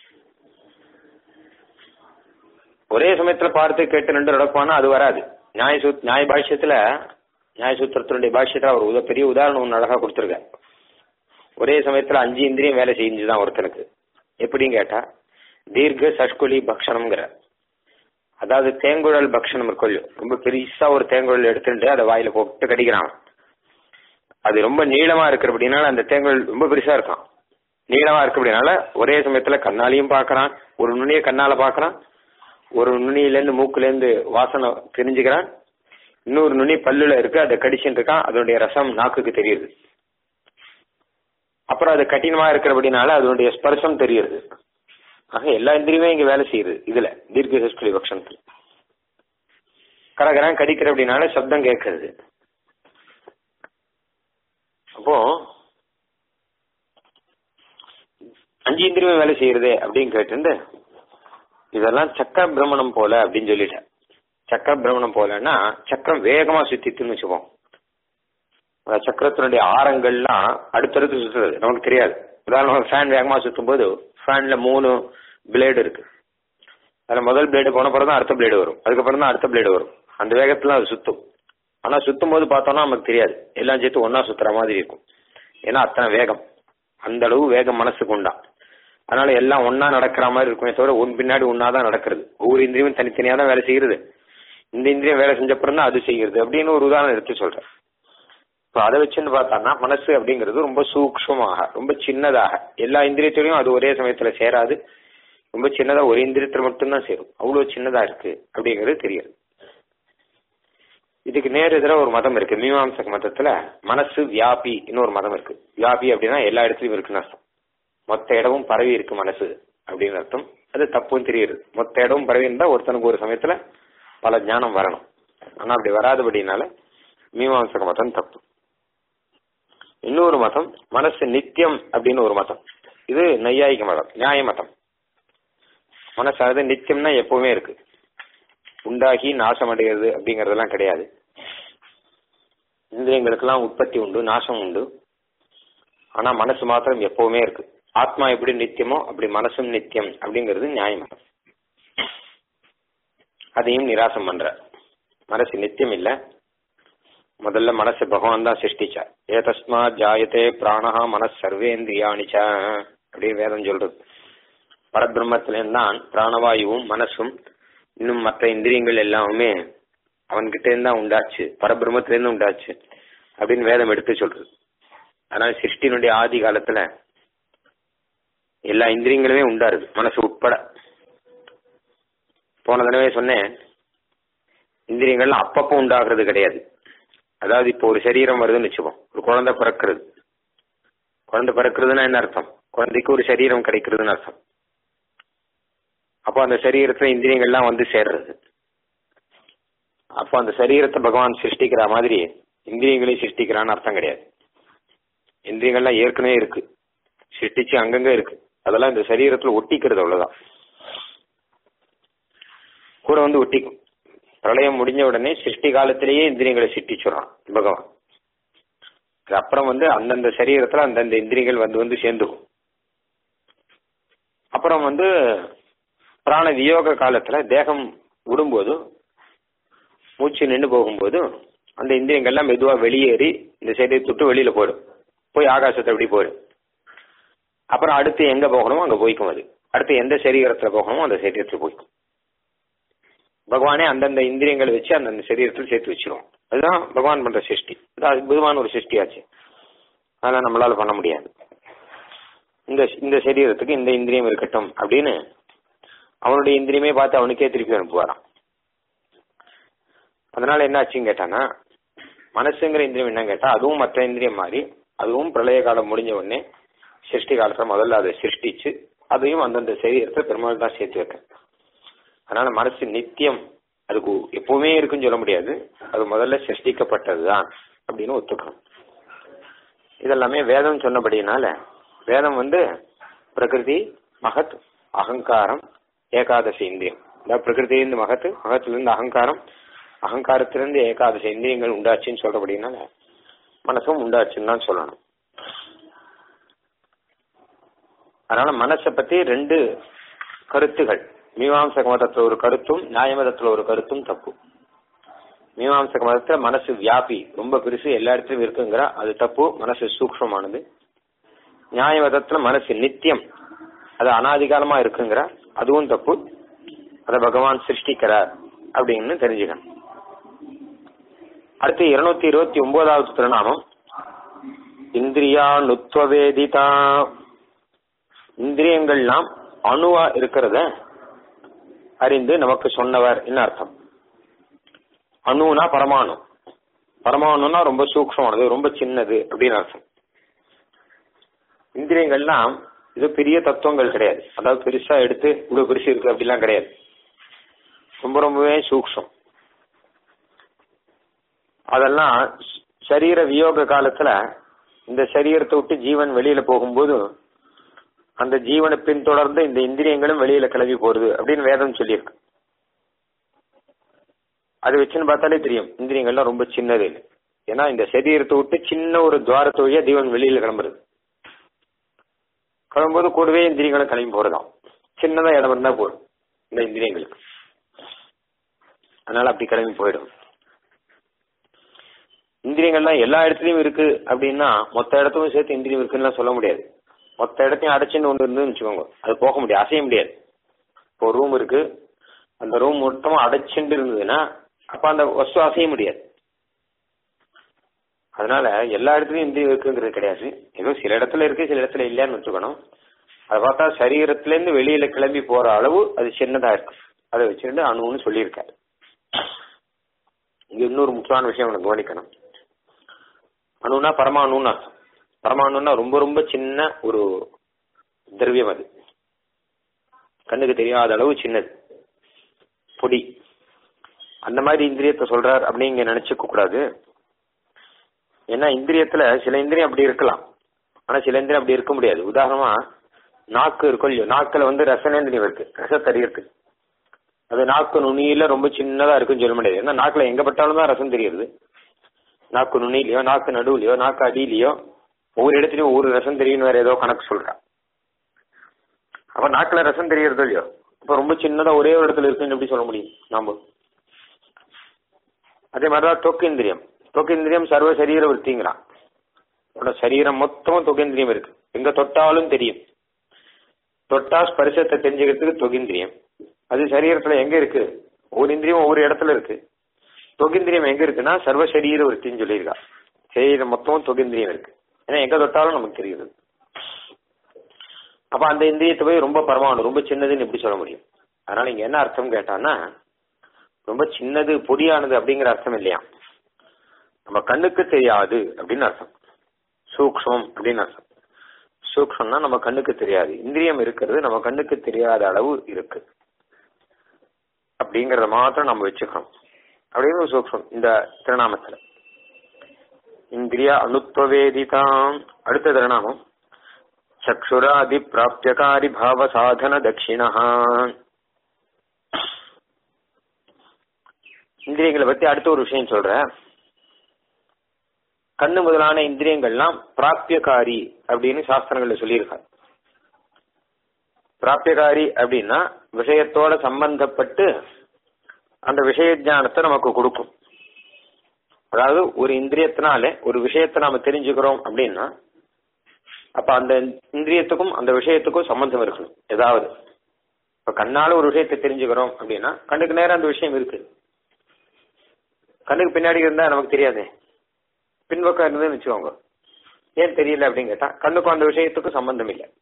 ஒரே சமயத்துல பார்த்து கேட்டு ரெண்டு நடப்பானா அது வராது நியாய சூ நியாய பாஷ்யத்துல நியாய சூத்திரத்தினுடைய பாஷ்யத்துல அவர் உத பெரிய உதாரணம் ஒன்று அழகா கொடுத்துருக்கார் ஒரே சமயத்துல அஞ்சு இந்திரியம் வேலை செஞ்சுதான் ஒருத்தனுக்கு எப்படின்னு கேட்டா தீர்க்க சஷ்குலி பக்ஷணம்ங்கிற அதாவது தேங்குழல் பக்ஷணம் இருக்கும் ரொம்ப பெருசா ஒரு தேங்குழல் எடுத்துட்டு அதை வாயில போட்டு கடிக்கிறான் அது ரொம்ப நீளமா இருக்கு அப்படின்னால அந்த தேங்குழல் ரொம்ப பெருசா இருக்கான் நீளமா இருக்கு அப்படின்னால ஒரே சமயத்துல கண்ணாலையும் பாக்குறான் ஒரு நுனிய கண்ணால பாக்குறான் ஒரு நுனியில இருந்து மூக்குல இருந்து வாசனை தெரிஞ்சுக்கிறான் இன்னொரு நுனி பல்லுல இருக்கு அதை கடிச்சுட்டு இருக்கான் அதனுடைய ரசம் நாக்குக்கு தெரியுது அப்புறம் அது கடினமா இருக்கிறபடினால அதனுடைய ஸ்பர்சம் தெரியுது ஆக எல்லா இந்திரியுமே இங்க வேலை செய்யுது இதுல தீர்க்க சஷ்குலி பக்ஷணத்துல கரகரம் கடிக்கிற அப்படின்னால சப்தம் கேட்கறது அப்போ அஞ்சு இந்திரியமே வேலை செய்யறதே அப்படின்னு கேட்டு இதெல்லாம் சக்கர பிரமணம் போல அப்படின்னு சொல்லிட்டேன் சக்கர பிரமணம் போலன்னா சக்கரம் வேகமா சுத்திட்டுன்னு வச்சுப்போம் அந்த சக்கரத்தினுடைய ஆரங்கள்லாம் அடுத்தடுத்து சுத்துறது நமக்கு தெரியாது உதாரணம் ஃபேன் வேகமா சுத்தும் போது ஃபேன்ல மூணு பிளேடு இருக்கு அதுல முதல் பிளேடு போன பிறகு தான் அடுத்த பிளேடு வரும் அதுக்கப்புறம் தான் அடுத்த பிளேடு வரும் அந்த வேகத்துல அது சுத்தும் ஆனா சுத்தும் போது பார்த்தோம்னா நமக்கு தெரியாது எல்லாம் சேர்த்து ஒன்னா சுத்துற மாதிரி இருக்கும் ஏன்னா அத்தனை வேகம் அந்த அளவு வேகம் மனசுக்கு உண்டா அதனால எல்லாம் ஒன்னா நடக்கிற மாதிரி இருக்குமே தவிர ஒன் பின்னாடி ஒன்னா தான் நடக்கிறது ஒவ்வொரு இந்திரியமும் தனித்தனியா தான் வேலை செய்கிறது இந்த இந்திரியம் வேலை செஞ்சப்புறம் தான் அது செய்கிறது அப்படின்னு ஒரு உதாரணம் எடுத்து சொல்றேன் இப்போ அதை வச்சுன்னு பார்த்தான்னா மனசு அப்படிங்கிறது ரொம்ப சூக்ஷமாக ரொம்ப சின்னதாக எல்லா இந்திரியத்திலையும் அது ஒரே சமயத்துல சேராது ரொம்ப சின்னதா ஒரு இந்திரியத்துல மட்டும்தான் சேரும் அவ்வளவு சின்னதா இருக்கு அப்படிங்கிறது தெரியுது இதுக்கு நேர் எதிராக ஒரு மதம் இருக்கு மீமாம்சக மதத்துல மனசு வியாபி இன்னொரு மதம் இருக்கு வியாபி அப்படின்னா எல்லா இடத்துலயும் இருக்குன்னு அர்த்தம் மொத்த இடமும் பரவி இருக்கு மனசு அப்படின்னு அர்த்தம் அது தப்புன்னு தெரியுது மொத்த இடமும் பரவி இருந்தா ஒருத்தனுக்கு ஒரு சமயத்துல பல ஞானம் வரணும் ஆனா அப்படி வராதபடினால மீமாம்சக மதம் தப்பு இன்னொரு மதம் மனசு நித்தியம் அப்படின்னு ஒரு மதம் இது நையாயிக மதம் நியாய மதம் மனசானது நித்தியம்னா எப்பவுமே இருக்கு உண்டாகி நாசம் அடைகிறது அப்படிங்கறதெல்லாம் கிடையாது இந்திரியங்களுக்கெல்லாம் உற்பத்தி உண்டு நாசம் உண்டு ஆனா மனசு மாத்திரம் எப்பவுமே இருக்கு ஆத்மா எப்படி நித்தியமோ அப்படி மனசும் நித்தியம் அப்படிங்கிறது நியாயம் அதையும் நிராசம் பண்ற மனசு நித்தியம் இல்ல முதல்ல மனசு பகவான் தான் சிருஷ்டிச்சார் ஏ தஸ்மா ஜாயத்தே பிராணஹா மனஸ் சர்வேந்திரியாணிச்ச அப்படின்னு வேதம் சொல்றது பரபிரம்மத்திலேருந்து தான் பிராணவாயுவும் மனசும் இன்னும் மற்ற இந்திரியங்கள் எல்லாமே அவன்கிட்ட இருந்து தான் உண்டாச்சு பரபிரம்மத்திலேருந்து உண்டாச்சு அப்படின்னு வேதம் எடுத்து சொல்றது அதனால சிருஷ்டினுடைய ஆதி காலத்துல எல்லா இந்திரியங்களுமே உண்டாருது மனசு உட்பட போன தடவை சொன்னேன் இந்திரியங்கள் அப்பப்போ உண்டாகிறது கிடையாது அதாவது இப்போ ஒரு சரீரம் வருதுன்னு வச்சுப்போம் ஒரு குழந்தை பிறக்கிறது குழந்தை பிறக்கிறதுனா என்ன அர்த்தம் குழந்தைக்கு ஒரு சரீரம் கிடைக்கிறதுன்னு அர்த்தம் அப்போ அந்த சரீரத்துல இந்திரியங்கள்லாம் வந்து சேர்றது அப்போ அந்த சரீரத்தை பகவான் சிருஷ்டிக்கிற மாதிரி இந்திரியங்களையும் சிருஷ்டிக்கிறான்னு அர்த்தம் கிடையாது இந்திரியங்கள்லாம் ஏற்கனவே இருக்கு சிருஷ்டிச்சு அங்கங்க இருக்கு அதெல்லாம் இந்த சரீரத்துல ஒட்டிக்கிறது அவ்வளவுதான் கூட வந்து ஒட்டிக்கும் பிரளயம் முடிஞ்ச உடனே சிருஷ்டி காலத்திலேயே இந்திரியங்களை சிருஷ்டிச்சுடுறான் பகவான் அது அப்புறம் வந்து அந்தந்த சரீரத்துல அந்தந்த இந்திரியங்கள் வந்து வந்து சேர்ந்துக்கும் அப்புறம் வந்து பிராண வியோக காலத்துல தேகம் விடும்போது மூச்சு நின்று போகும்போது அந்த இந்திரியங்கள்லாம் மெதுவா வெளியேறி இந்த சரீரத்தை விட்டு வெளியில போயிடும் போய் ஆகாசத்தை அப்படி போயிடும் அப்புறம் அடுத்து எங்க போகணுமோ அங்க போய்க்கும் அது அடுத்து எந்த சரீரத்துல போகணுமோ அந்த சரீரத்துல போய்க்கும் பகவானே அந்தந்த இந்திரியங்களை வச்சு அந்தந்த சரீரத்தில் சேர்த்து வச்சிருவோம் அதுதான் பகவான் பண்ற சிருஷ்டி அது அற்புதமான ஒரு சிருஷ்டியாச்சு அதெல்லாம் நம்மளால பண்ண முடியாது இந்த இந்த சரீரத்துக்கு இந்த இந்திரியம் இருக்கட்டும் அப்படின்னு அவனுடைய இந்திரியமே பார்த்து அவனுக்கே திருப்பி அனுப்புவாராம் அதனால என்ன ஆச்சுன்னு கேட்டானா மனசுங்கிற இந்திரியம் என்ன கேட்டா அதுவும் மற்ற இந்திரியம் மாதிரி அதுவும் பிரளய காலம் முடிஞ்ச உடனே சிருஷ்டி காலத்துல முதல்ல அதை சிருஷ்டிச்சு அதையும் அந்தந்த சரீரத்தை பெருமாள் தான் சேர்த்து வைக்க அதனால மனசு நித்தியம் அதுக்கு எப்பவுமே இருக்குன்னு சொல்ல முடியாது அது முதல்ல சிருஷ்டிக்கப்பட்டதுதான் அப்படின்னு ஒத்துக்கணும் இதெல்லாமே வேதம் சொன்னபடினால வேதம் வந்து பிரகிருதி மகத் அகங்காரம் ஏகாதசி இந்திரியம் அதாவது பிரகிருதியிலிருந்து மகத்து மகத்திலிருந்து அகங்காரம் அகங்காரத்திலிருந்து ஏகாதசி இந்திரியங்கள் உண்டாச்சுன்னு சொல்றபடினால மனசும் உண்டாச்சுன்னு தான் சொல்லணும் அதனால மனசை பத்தி ரெண்டு கருத்துகள் மீமாம்சக மதத்துல ஒரு கருத்தும் நியாய மதத்துல ஒரு கருத்தும் தப்பு மீமாம்சக மதத்துல மனசு வியாபி ரொம்ப பெருசு எல்லா இடத்துலயும் இருக்குங்கிற அது தப்பு மனசு சூக்ஷமானது நியாய மதத்துல மனசு நித்தியம் அது அனாதிகாலமா இருக்குங்கிற அதுவும் தப்பு அதை பகவான் சிருஷ்டிக்கிறார் அப்படின்னு தெரிஞ்சுக்கணும் அடுத்து இருநூத்தி இருபத்தி ஒன்பதாவது திருநாமம் இந்திரியா நுத்வவேதிதா இந்திரியங்கள்லாம் அணுவா இருக்கிறத அறிந்து நமக்கு சொன்னவர் என்ன அர்த்தம் அணுனா பரமாணு பரமாணுனா ரொம்ப சூக்ஷமானது ரொம்ப சின்னது அப்படின்னு அர்த்தம் இந்திரியங்கள்லாம் இது பெரிய தத்துவங்கள் கிடையாது அதாவது பெருசா எடுத்து இவ்வளவு பெருசு இருக்கு அப்படிலாம் கிடையாது ரொம்ப ரொம்பவே சூக்ஷம் அதெல்லாம் சரீர வியோக காலத்துல இந்த சரீரத்தை விட்டு ஜீவன் வெளியில போகும்போது அந்த ஜீவனை பின்தொடர்ந்து இந்த இந்திரியங்களும் வெளியில கிளம்பி போறது அப்படின்னு வேதம் சொல்லியிருக்கு அது வச்சுன்னு பார்த்தாலே தெரியும் இந்திரியங்கள்லாம் ரொம்ப சின்னது ஏன்னா இந்த சரீரத்தை விட்டு சின்ன ஒரு துவாரத்தை வழியா ஜீவன் வெளியில கிளம்புறது கிளம்பும்போது கூடவே இந்திரியங்களும் கிளம்பி போறதாம் சின்னதா இடம் இருந்தா போதும் இந்த இந்திரியங்களுக்கு அதனால அப்படி கிளம்பி போயிடும் இந்திரியங்கள்லாம் எல்லா இடத்துலயும் இருக்கு அப்படின்னா மொத்த இடத்துக்கும் சேர்த்து இந்திரியம் இருக்குன்னு சொல்ல முடியாது மொத்த இடத்தையும் அடைச்சுன்னு ஒன்று இருந்துன்னு வச்சுக்கோங்க அது போக முடியாது அசைய முடியாது இப்போ ரூம் இருக்கு அந்த ரூம் மொத்தமா அடைச்சுட்டு இருந்ததுன்னா அப்ப அந்த வஸ்து அசைய முடியாது அதனால எல்லா இடத்துலயும் இந்திரியம் இருக்குங்கிறது கிடையாது ஏதோ சில இடத்துல இருக்கு சில இடத்துல இல்லைன்னு வச்சுக்கணும் அதை பார்த்தா சரீரத்துல இருந்து வெளியில கிளம்பி போற அளவு அது சின்னதா இருக்கு அதை வச்சுட்டு அணுன்னு சொல்லியிருக்காரு இங்க இன்னொரு முக்கியமான விஷயம் உனக்கு கவனிக்கணும் அணுனா பரமாணுன்னு அர்த்தம் பரமாணுன்னா ரொம்ப ரொம்ப சின்ன ஒரு திரவியம் அது கண்ணுக்கு தெரியாத அளவு சின்னது பொடி அந்த மாதிரி இந்திரியத்தை சொல்றார் அப்படின்னு இங்க நினைச்சுக்க கூடாது ஏன்னா இந்திரியத்துல சில இந்திரியம் அப்படி இருக்கலாம் ஆனா சில இந்திரியம் அப்படி இருக்க முடியாது உதாரணமா நாக்கு இருக்கும் இல்லையோ நாக்குல வந்து ரசனேந்திரியம் இருக்கு ரசத்தறியிருக்கு அது நாக்கு நுனியில ரொம்ப சின்னதா இருக்குன்னு சொல்ல முடியாது ஏன்னா நாக்குல எங்க பட்டாலும் தான் ரசம் தெரியுது நாக்கு நுனியிலயோ நாக்கு நடுவுலயோ நாக்கு அடியிலயோ ஒவ்வொரு இடத்துலயும் ஒவ்வொரு ரசம் தெரியும் வேற ஏதோ கணக்கு சொல்றான் அப்ப நாக்குல ரசம் தெரியறது இல்லையோ அப்ப ரொம்ப சின்னதா ஒரே ஒரு இடத்துல இருக்குன்னு எப்படி சொல்ல முடியும் நாம அதே மாதிரிதான் தொக்கேந்திரியம் தொக்கேந்திரியம் சர்வ சரீர விற்த்திங்கிறான் உன்னோட சரீரம் மொத்தமும் தொகேந்திரியம் இருக்கு எங்க தொட்டாலும் தெரியும் தொட்டா ஸ்பரிசத்தை தெரிஞ்சுக்கிறதுக்கு தொகேந்திரியம் அது சரீரத்துல எங்க இருக்கு ஒவ்வொரு இந்திரியம் ஒவ்வொரு இடத்துல இருக்கு தொகேந்திரியம் எங்க இருக்குன்னா சர்வ சரீர விற்த்தின்னு சொல்லியிருக்கா சரீரம் மொத்தமும் தொகேந்திரியம் இருக்கு ஏன்னா எங்க தொட்டாலும் நமக்கு தெரியுது அப்ப அந்த இந்திரியத்தை போய் ரொம்ப பரமாணு ரொம்ப சின்னதுன்னு எப்படி சொல்ல முடியும் அதனால இங்க என்ன அர்த்தம் கேட்டான்னா ரொம்ப சின்னது பொடியானது அப்படிங்கிற அர்த்தம் இல்லையா நம்ம கண்ணுக்கு தெரியாது அப்படின்னு அர்த்தம் சூக்ஷ்மம் அப்படின்னு அர்த்தம் சூக்ஷ்மம்னா நம்ம கண்ணுக்கு தெரியாது இந்திரியம் இருக்கிறது நம்ம கண்ணுக்கு தெரியாத அளவு இருக்கு அப்படிங்கறத மாத்திரம் நம்ம வச்சுக்கணும் அப்படின்னு ஒரு சூக்ஷ்மம் இந்த திருநாமத்துல இந்திரிய அனுத்வவேதிதாம் அடுத்த திருநாமம் சக்ஷுராதி பிராப்தியகாரி பாவ சாதன தட்சிணா இந்திரியங்களை பத்தி அடுத்த ஒரு விஷயம் சொல்றேன் கண்ணு முதலான இந்திரியங்கள்லாம் பிராப்தியகாரி அப்படின்னு சாஸ்திரங்கள்ல சொல்லியிருக்காங்க பிராப்தியகாரி அப்படின்னா விஷயத்தோட சம்பந்தப்பட்டு அந்த விஷய ஞானத்தை நமக்கு கொடுக்கும் அதாவது ஒரு இந்திரியத்தினால ஒரு விஷயத்தை நாம தெரிஞ்சுக்கிறோம் அப்படின்னா அப்ப அந்த இந்திரியத்துக்கும் அந்த விஷயத்துக்கும் சம்பந்தம் இருக்கணும் ஏதாவது இப்ப கண்ணால ஒரு விஷயத்தை தெரிஞ்சுக்கிறோம் அப்படின்னா கண்ணுக்கு நேரம் அந்த விஷயம் இருக்கு கண்ணுக்கு பின்னாடி இருந்தா நமக்கு தெரியாதே பின்பக்கம் இருந்ததுன்னு வச்சுக்கோங்க ஏன் தெரியல அப்படின்னு கேட்டா கண்ணுக்கும் அந்த விஷயத்துக்கும் சம்பந்தம் இல்லை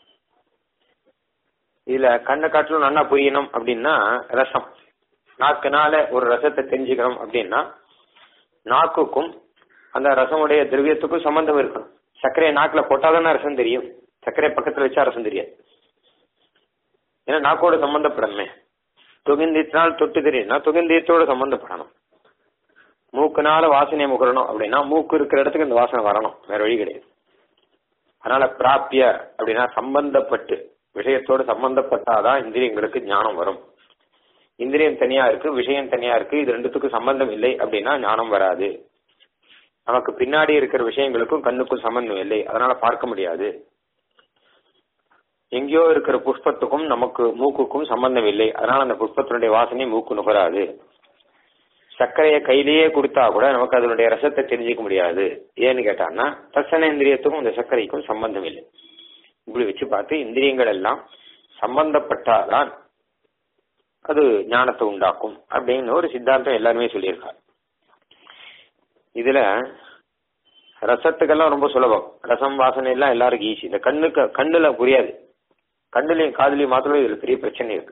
இதுல கண்ணை காட்டிலும் நல்லா புரியணும் அப்படின்னா ரசம் நாக்குனால ஒரு ரசத்தை தெரிஞ்சுக்கிறோம் அப்படின்னா நாக்குக்கும் அந்த ரசமுடைய திரவியத்துக்கும் சம்பந்தம் இருக்கணும் சர்க்கரையை நாக்குல போட்டாதானே ரசம் தெரியும் சர்க்கரை பக்கத்துல வச்சா ரசம் தெரியாது ஏன்னா நாக்கோட சம்பந்தப்படணுமே தொகிந்தியத்தினால் தொட்டு தெரியும்னா தொகிந்தியத்தோட சம்பந்தப்படணும் மூக்குனால வாசனையை முகரணும் அப்படின்னா மூக்கு இருக்கிற இடத்துக்கு இந்த வாசனை வரணும் வேற வழி கிடையாது அதனால பிராப்பிய அப்படின்னா சம்பந்தப்பட்டு விஷயத்தோடு சம்பந்தப்பட்டாதான் இந்திரியங்களுக்கு ஞானம் வரும் இந்திரியம் தனியா இருக்கு விஷயம் தனியா இருக்கு இது ரெண்டுத்துக்கும் சம்பந்தம் இல்லை அப்படின்னா ஞானம் வராது நமக்கு பின்னாடி இருக்கிற விஷயங்களுக்கும் கண்ணுக்கும் சம்பந்தம் இல்லை அதனால பார்க்க முடியாது எங்கேயோ இருக்கிற புஷ்பத்துக்கும் நமக்கு மூக்குக்கும் சம்பந்தம் இல்லை அதனால அந்த புஷ்பத்தினுடைய வாசனை மூக்கு நுகராது சர்க்கரையை கையிலேயே கொடுத்தா கூட நமக்கு அதனுடைய ரசத்தை தெரிஞ்சுக்க முடியாது ஏன்னு கேட்டான்னா ரசனேந்திரியத்துக்கும் இந்த சர்க்கரைக்கும் சம்பந்தம் இல்லை இப்படி வச்சு பார்த்து இந்திரியங்கள் எல்லாம் சம்பந்தப்பட்டாதான் அது ஞானத்தை உண்டாக்கும் அப்படின்னு ஒரு சித்தாந்தம் எல்லாருமே சொல்லியிருக்காங்க இதுல ரசத்துக்கெல்லாம் ரொம்ப சுலபம் ரசம் வாசனை எல்லாம் எல்லாருக்கும் ஈஸி இந்த கண்ணுக்கு கண்ணுல புரியாது கண்ணுலயும் காதுலயும் மாத்திரம் இதுல பெரிய பிரச்சனை இருக்கு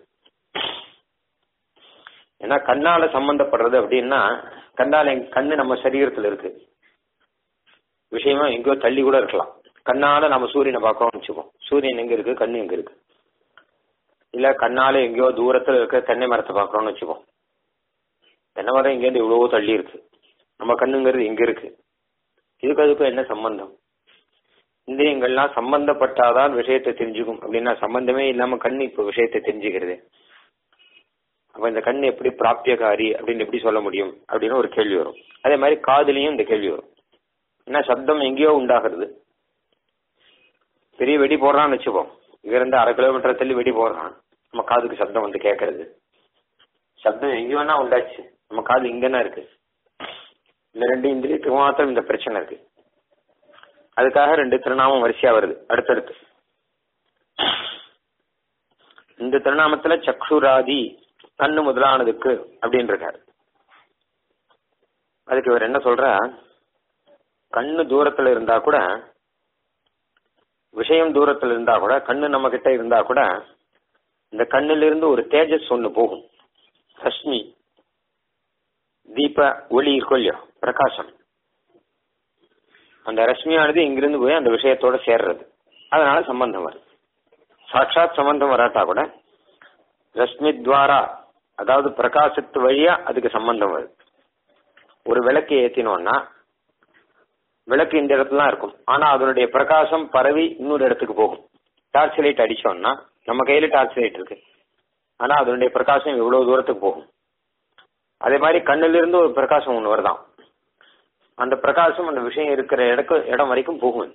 ஏன்னா கண்ணால சம்பந்தப்படுறது அப்படின்னா கண்ணால கண்ணு நம்ம சரீரத்துல இருக்கு விஷயமா எங்கேயோ தள்ளி கூட இருக்கலாம் கண்ணால நம்ம சூரியனை பார்க்கறோம்னு வச்சுப்போம் சூரியன் எங்க இருக்கு கண்ணு எங்க இருக்கு இல்ல கண்ணால எங்கேயோ தூரத்துல இருக்க தென்னை மரத்தை பார்க்கறோம்னு வச்சுப்போம் தென்னை மரம் இங்கேருந்து இவ்வளவோ தள்ளி இருக்கு நம்ம கண்ணுங்கிறது எங்க இருக்கு இதுக்கு அதுக்கும் என்ன சம்பந்தம் இந்திரியங்கள்லாம் சம்பந்தப்பட்டாதான் விஷயத்தை தெரிஞ்சுக்கும் அப்படின்னா சம்பந்தமே இல்லாம கண்ணு இப்ப விஷயத்தை தெரிஞ்சுக்கிறது அப்ப இந்த கண் எப்படி பிராப்தியகாரி அப்படின்னு எப்படி சொல்ல முடியும் அப்படின்னு ஒரு கேள்வி வரும் அதே மாதிரி காதுலயும் இந்த கேள்வி வரும் ஏன்னா சப்தம் எங்கேயோ உண்டாகிறது பெரிய வெடி போடுறான்னு வச்சுப்போம் இங்க இருந்து அரை கிலோமீட்டர் தள்ளி வெடி போடுறான் நம்ம காதுக்கு சப்தம் வந்து கேட்கறது சப்தம் எங்க வேணா உண்டாச்சு நம்ம காது இங்கன்னா இருக்கு இந்த ரெண்டு இந்திரியத்துக்கு மாத்திரம் இந்த பிரச்சனை இருக்கு அதுக்காக ரெண்டு திருநாமம் வரிசையா வருது அடுத்தடுத்து இந்த திருநாமத்துல சக்ஷுராதி கண்ணு முதலானதுக்கு அப்படின்னு இருக்காரு அதுக்கு இவர் என்ன சொல்ற கண்ணு தூரத்துல இருந்தா கூட விஷயம் தூரத்துல இருந்தா கூட கண்ணு நம்ம கிட்ட இருந்தா கூட இந்த கண்ணுல இருந்து ஒரு தேஜஸ் ஒண்ணு போகும் ரஷ்மி தீப ஒளி இருக்கும் இல்லையோ பிரகாசம் அந்த ரஷ்மியானது இங்கிருந்து போய் அந்த விஷயத்தோட சேர்றது அதனால சம்பந்தம் வருது சாட்சாத் சம்பந்தம் வராட்டா கூட ரஷ்மி துவாரா அதாவது பிரகாசத்து வழியா அதுக்கு சம்பந்தம் வருது ஒரு விளக்கு ஏத்தினோம்னா விளக்கு இந்த இடத்துல தான் இருக்கும் ஆனா அதனுடைய பிரகாசம் பரவி இன்னொரு இடத்துக்கு போகும் டார்ச் லைட் அடிச்சோம்னா நம்ம கையில டார்ச் லைட் இருக்கு ஆனா அதனுடைய பிரகாசம் எவ்வளவு தூரத்துக்கு போகும் அதே மாதிரி கண்ணுல இருந்து ஒரு பிரகாசம் ஒன்று வருதான் அந்த பிரகாசம் அந்த விஷயம் இருக்கிற இடக்கு இடம் வரைக்கும் போகும்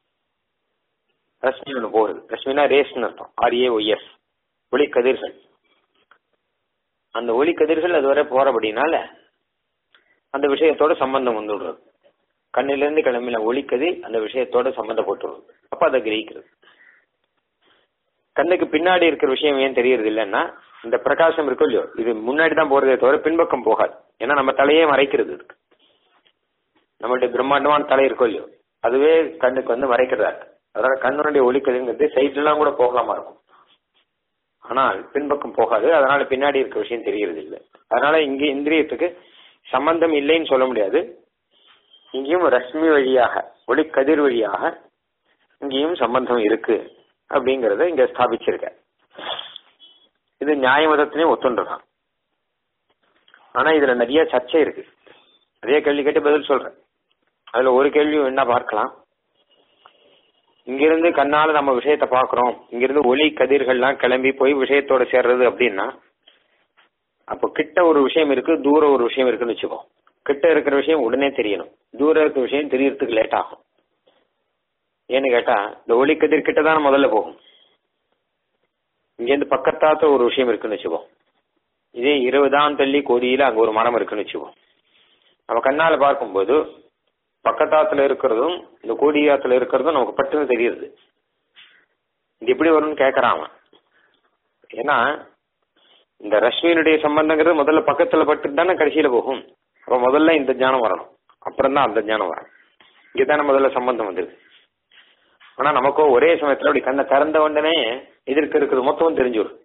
ரஷ்மி ஒன்று போகுது ரஷ்மினா ரேஸ்னு அர்த்தம் ஆர்ஏ ஒய்எஸ் ஒளி கதிர்கள் அந்த ஒளி கதிர்கள் அதுவரை போறபடினால அந்த விஷயத்தோட சம்பந்தம் வந்துடுறது கண்ணிலிருந்து கிளம்பின ஒளிக்கதிர் அந்த விஷயத்தோட சம்பந்தப்பட்டுருது அப்ப அதை கிரகிக்கிறது கண்ணுக்கு பின்னாடி இருக்கிற விஷயம் ஏன் தெரியறது இல்லைன்னா இந்த பிரகாசம் இருக்கும் இல்லையோ இது முன்னாடி தான் போறதே தவிர பின்பக்கம் போகாது ஏன்னா நம்ம தலையே மறைக்கிறது இருக்கு நம்மளுடைய பிரம்மாண்டமான தலை இருக்கும் இல்லையோ அதுவே கண்ணுக்கு வந்து மறைக்கிறதா இருக்கு அதனால கண்ணுடைய ஒளிக்கதிர்ங்கிறது சைட்லாம் கூட போகலாமா இருக்கும் ஆனால் பின்பக்கம் போகாது அதனால பின்னாடி இருக்க விஷயம் தெரியறது இல்லை அதனால இங்க இந்திரியத்துக்கு சம்பந்தம் இல்லைன்னு சொல்ல முடியாது இங்கேயும் ரஷ்மி வழியாக ஒளி கதிர் வழியாக இங்கேயும் சம்பந்தம் இருக்கு அப்படிங்கறத இங்க ஸ்தாபிச்சிருக்க இது நியாய மதத்திலையும் ஒத்துண்டுறான் ஆனா இதுல நிறைய சர்ச்சை இருக்கு அதே கேள்வி கேட்டு பதில் சொல்றேன் அதுல ஒரு கேள்வி என்ன பார்க்கலாம் இங்கிருந்து கண்ணால நம்ம விஷயத்தை பாக்குறோம் இங்கிருந்து ஒளி கதிர்கள்லாம் கிளம்பி போய் விஷயத்தோட சேர்றது அப்படின்னா அப்போ கிட்ட ஒரு விஷயம் இருக்கு தூரம் ஒரு விஷயம் இருக்குன்னு வச்சுக்கோ கிட்ட இருக்கிற விஷயம் உடனே தெரியணும் தூரம் இருக்கிற விஷயம் தெரியறதுக்கு லேட் ஆகும் ஏன்னு கேட்டா இந்த ஒளி கதிர் கிட்ட தான் முதல்ல போகும் இங்கேருந்து பக்கத்தாத்த ஒரு விஷயம் இருக்குன்னு வச்சுக்கோ இதே இருபதாம் தள்ளி கோடியில அங்க ஒரு மரம் இருக்குன்னு வச்சுக்கோ நம்ம கண்ணால பார்க்கும்போது பக்கத்தாத்துல இருக்கிறதும் இந்த கோடியாத்துல இருக்கிறதும் நமக்கு பட்டுன்னு தெரியுது இது எப்படி வரும்னு கேட்கறான் அவன் ஏன்னா இந்த ரஷ்மியினுடைய சம்பந்தங்கிறது முதல்ல பக்கத்துல பட்டு தானே கடைசியில போகும் அப்ப முதல்ல இந்த ஞானம் வரணும் அப்புறம் தான் அந்த ஞானம் வரும் இங்கதானே முதல்ல சம்பந்தம் வந்திருக்கு ஆனா நமக்கோ ஒரே சமயத்துல அப்படி கண்ணை திறந்த உடனே எதிர்க்க இருக்கிறது மொத்தமும் தெரிஞ்சுடும்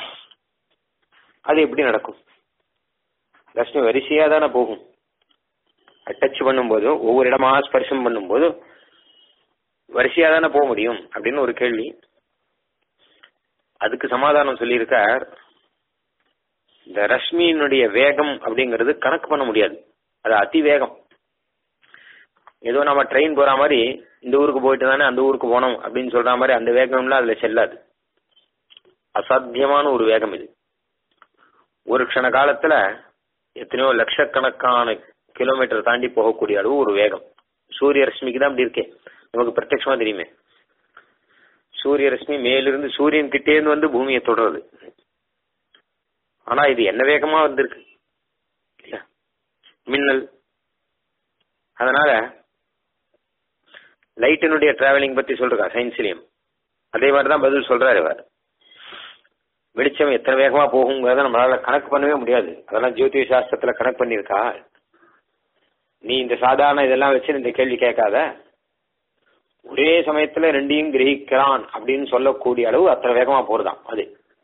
அது எப்படி நடக்கும் ரஷ்மி வரிசையா தானே போகும் டச் பண்ணும்போது ஒவ்வொரு இடமா ஸ்பர்சம் பண்ணும்போது வரிசையா தானே போக முடியும் அப்படின்னு ஒரு கேள்வி அதுக்கு சமாதானம் சொல்லியிருக்கார் இந்த ரஷ்மியினுடைய வேகம் அப்படிங்கிறது கணக்கு பண்ண முடியாது அது அதி வேகம் ஏதோ நம்ம ட்ரெயின் போற மாதிரி இந்த ஊருக்கு போயிட்டு தானே அந்த ஊருக்கு போனோம் அப்படின்னு சொல்ற மாதிரி அந்த வேகம்லாம் அதுல செல்லாது அசாத்தியமான ஒரு வேகம் இது ஒரு க்ஷண காலத்துல எத்தனையோ லட்சக்கணக்கான கிலோமீட்டர் தாண்டி போகக்கூடிய அளவு ஒரு வேகம் சூரிய ரஷ்மிக்கு தான் அப்படி இருக்கே நமக்கு பிரத்யட்சமா தெரியுமே சூரிய ரஷ்மி மேலிருந்து சூரியன் கிட்டேருந்து வந்து பூமியை தொடருது ஆனா இது என்ன வேகமா வந்திருக்கு இல்ல மின்னல் அதனால லைட்டினுடைய டிராவலிங் பத்தி சொல்றா சயின்ஸ்லயும் அதே மாதிரி தான் பதில் சொல்றாரு இவர் வெளிச்சம் எத்தனை வேகமா போகுங்கிறத நம்மளால கணக்கு பண்ணவே முடியாது அதெல்லாம் ஜோதிட சாஸ்திரத்துல கணக்கு பண்ணியிருக்கா நீ இந்த சாதாரண இதெல்லாம் வச்சு இந்த கேள்வி கேட்காத ஒரே சமயத்துல ரெண்டையும் கிரகிக்கிறான் அப்படின்னு சொல்லக்கூடிய அளவு அத்தனை வேகமா போறதாம் அது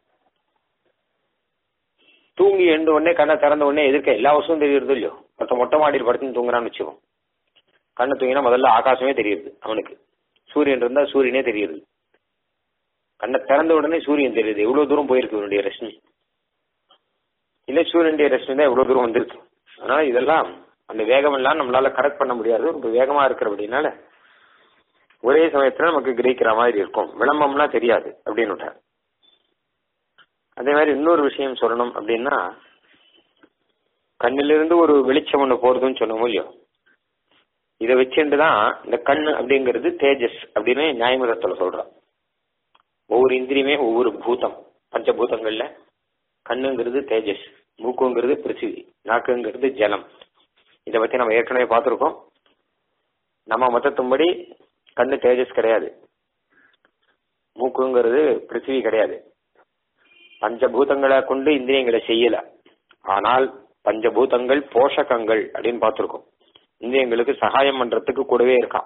தூங்கி எழுந்த உடனே கண்ணை திறந்த உடனே எதிர்க்க எல்லா வருஷமும் தெரியுறது இல்லையோ ஒருத்த மொட்டை மாடியில் படுத்துன்னு தூங்குறான்னு வச்சுக்கோ கண்ணை தூங்கினா முதல்ல ஆகாசமே தெரியுது அவனுக்கு சூரியன் இருந்தா சூரியனே தெரியுது கண்ணை திறந்த உடனே சூரியன் தெரியுது எவ்வளவு தூரம் போயிருக்கு இவனுடைய ரஷ்மி இல்ல சூரியனுடைய ரஷ்மி தான் எவ்வளவு தூரம் வந்திருக்கு அதனால இதெல்லாம் அந்த வேகம் எல்லாம் நம்மளால கரெக்ட் பண்ண முடியாது ரொம்ப வேகமா இருக்கிற அப்படின்னால ஒரே சமயத்துல நமக்கு கிரகிக்கிற மாதிரி இருக்கும் விளம்பம்லாம் தெரியாது அப்படின்னு அதே மாதிரி இன்னொரு விஷயம் சொல்லணும் அப்படின்னா கண்ணிலிருந்து ஒரு வெளிச்சம் ஒண்ணு போறதுன்னு சொன்னோம் இல்லையோ இதை வச்சுட்டு தான் இந்த கண் அப்படிங்கிறது தேஜஸ் அப்படின்னு நியாயமதத்துல சொல்றான் ஒவ்வொரு இந்திரியுமே ஒவ்வொரு பூதம் பஞ்சபூதங்கள்ல கண்ணுங்கிறது தேஜஸ் மூக்குங்கிறது பிருத்திவி நாக்குங்கிறது ஜலம் இதை பத்தி நம்ம ஏற்கனவே பார்த்துருக்கோம் நம்ம மொத்தத்தும்படி கண்ணு தேஜஸ் கிடையாது மூக்குங்கிறது பிருத்திவி கிடையாது பஞ்சபூதங்களை கொண்டு இந்திரியங்களை செய்யல ஆனால் பஞ்சபூதங்கள் போஷகங்கள் அப்படின்னு பார்த்துருக்கோம் இந்திரியங்களுக்கு சகாயம் பண்றதுக்கு கூடவே இருக்கான்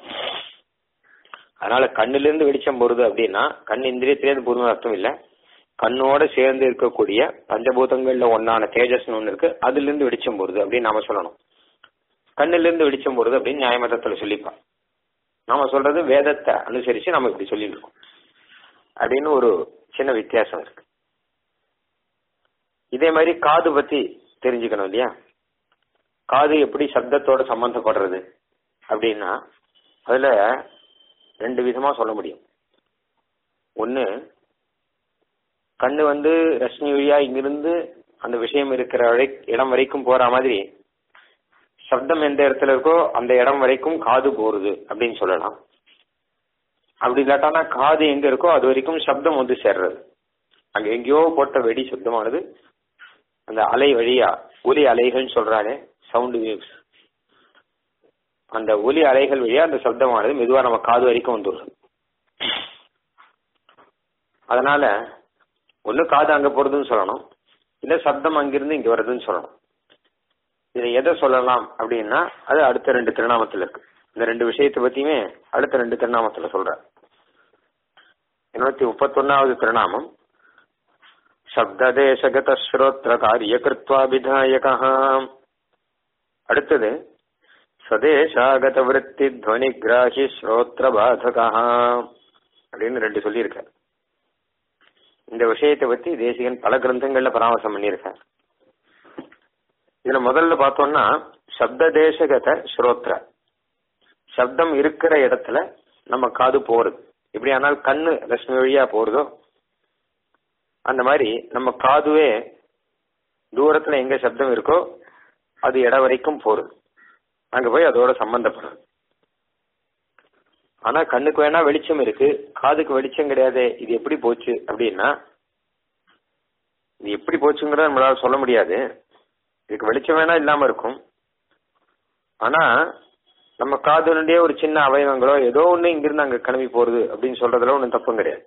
அதனால கண்ணிலிருந்து வெளிச்சம் போறது அப்படின்னா கண் இந்திரியத்திலேருந்து பொருள் அர்த்தம் இல்ல கண்ணோட சேர்ந்து இருக்கக்கூடிய பஞ்சபூதங்கள்ல ஒன்னான தேஜஸ்னு ஒண்ணு இருக்கு அதுல இருந்து வெளிச்சம் போறது அப்படின்னு நாம சொல்லணும் கண்ணில இருந்து வெளிச்சம் போறது அப்படின்னு நியாயமதத்துல சொல்லிப்பான் நாம சொல்றது வேதத்தை அனுசரிச்சு நம்ம இப்படி சொல்லிட்டு இருக்கோம் அப்படின்னு ஒரு சின்ன வித்தியாசம் இருக்கு இதே மாதிரி காது பத்தி தெரிஞ்சுக்கணும் இல்லையா காது எப்படி சப்தத்தோட சம்பந்தப்படுறது அப்படின்னா அதுல ரெண்டு விதமா சொல்ல முடியும் ஒன்னு கண்ணு வந்து ரஷ்மி வழியா இங்கிருந்து அந்த விஷயம் இருக்கிற வரை இடம் வரைக்கும் போற மாதிரி சப்தம் எந்த இடத்துல இருக்கோ அந்த இடம் வரைக்கும் காது போறது அப்படின்னு சொல்லலாம் அப்படி இல்லாட்டானா காது எங்க இருக்கோ அது வரைக்கும் சப்தம் வந்து சேர்றது அங்க எங்கேயோ போட்ட வெடி சப்தமானது அந்த அலை வழியா ஒலி அலைகள்னு சொல்றாங்க சவுண்ட் வேவ்ஸ் அந்த ஒலி அலைகள் வழியா அந்த சப்தமானது மெதுவா நம்ம காது வரைக்கும் வந்துடுறது அதனால ஒண்ணு காது அங்க போறதுன்னு சொல்லணும் இல்ல சப்தம் அங்கிருந்து இங்க வருதுன்னு சொல்லணும் இதை எதை சொல்லலாம் அப்படின்னா அது அடுத்த ரெண்டு திருநாமத்துல இருக்கு இந்த ரெண்டு விஷயத்தை பத்தியுமே அடுத்த ரெண்டு திருநாமத்துல சொல்ற இருநூத்தி முப்பத்தொன்னாவது திருநாமம் சப்ததேசகத ஸ்ரோத்ர காரியகிருத்வாபிதாயக அடுத்தது சதேசாகத விற்பி துவனி கிராஹி ஸ்ரோத்ர பாதகா அப்படின்னு ரெண்டு சொல்லியிருக்கார் இந்த விஷயத்தை பத்தி தேசிகன் பல கிரந்தங்கள்ல பராமர்சம் பண்ணியிருக்கார் இதுல முதல்ல பார்த்தோம்னா சப்த தேசகத ஸ்ரோத்ர சப்தம் இருக்கிற இடத்துல நம்ம காது போறது எப்படி ஆனால் கண்ணு ரஷ்மி வழியா போறதோ அந்த மாதிரி நம்ம காதுவே தூரத்துல எங்க சப்தம் இருக்கோ அது இடம் வரைக்கும் போறது அங்க போய் அதோட சம்பந்தப்படுறது ஆனா கண்ணுக்கு வேணா வெளிச்சம் இருக்கு காதுக்கு வெளிச்சம் கிடையாது இது எப்படி போச்சு அப்படின்னா இது எப்படி போச்சுங்கிறத நம்மளால சொல்ல முடியாது இதுக்கு வெளிச்சம் வேணா இல்லாம இருக்கும் ஆனா நம்ம காதுனுடைய ஒரு சின்ன அவயவங்களோ ஏதோ ஒண்ணு இங்கிருந்து அங்க கிளம்பி போறது அப்படின்னு சொல்றதுல ஒன்றும் தப்பும் கிடையாது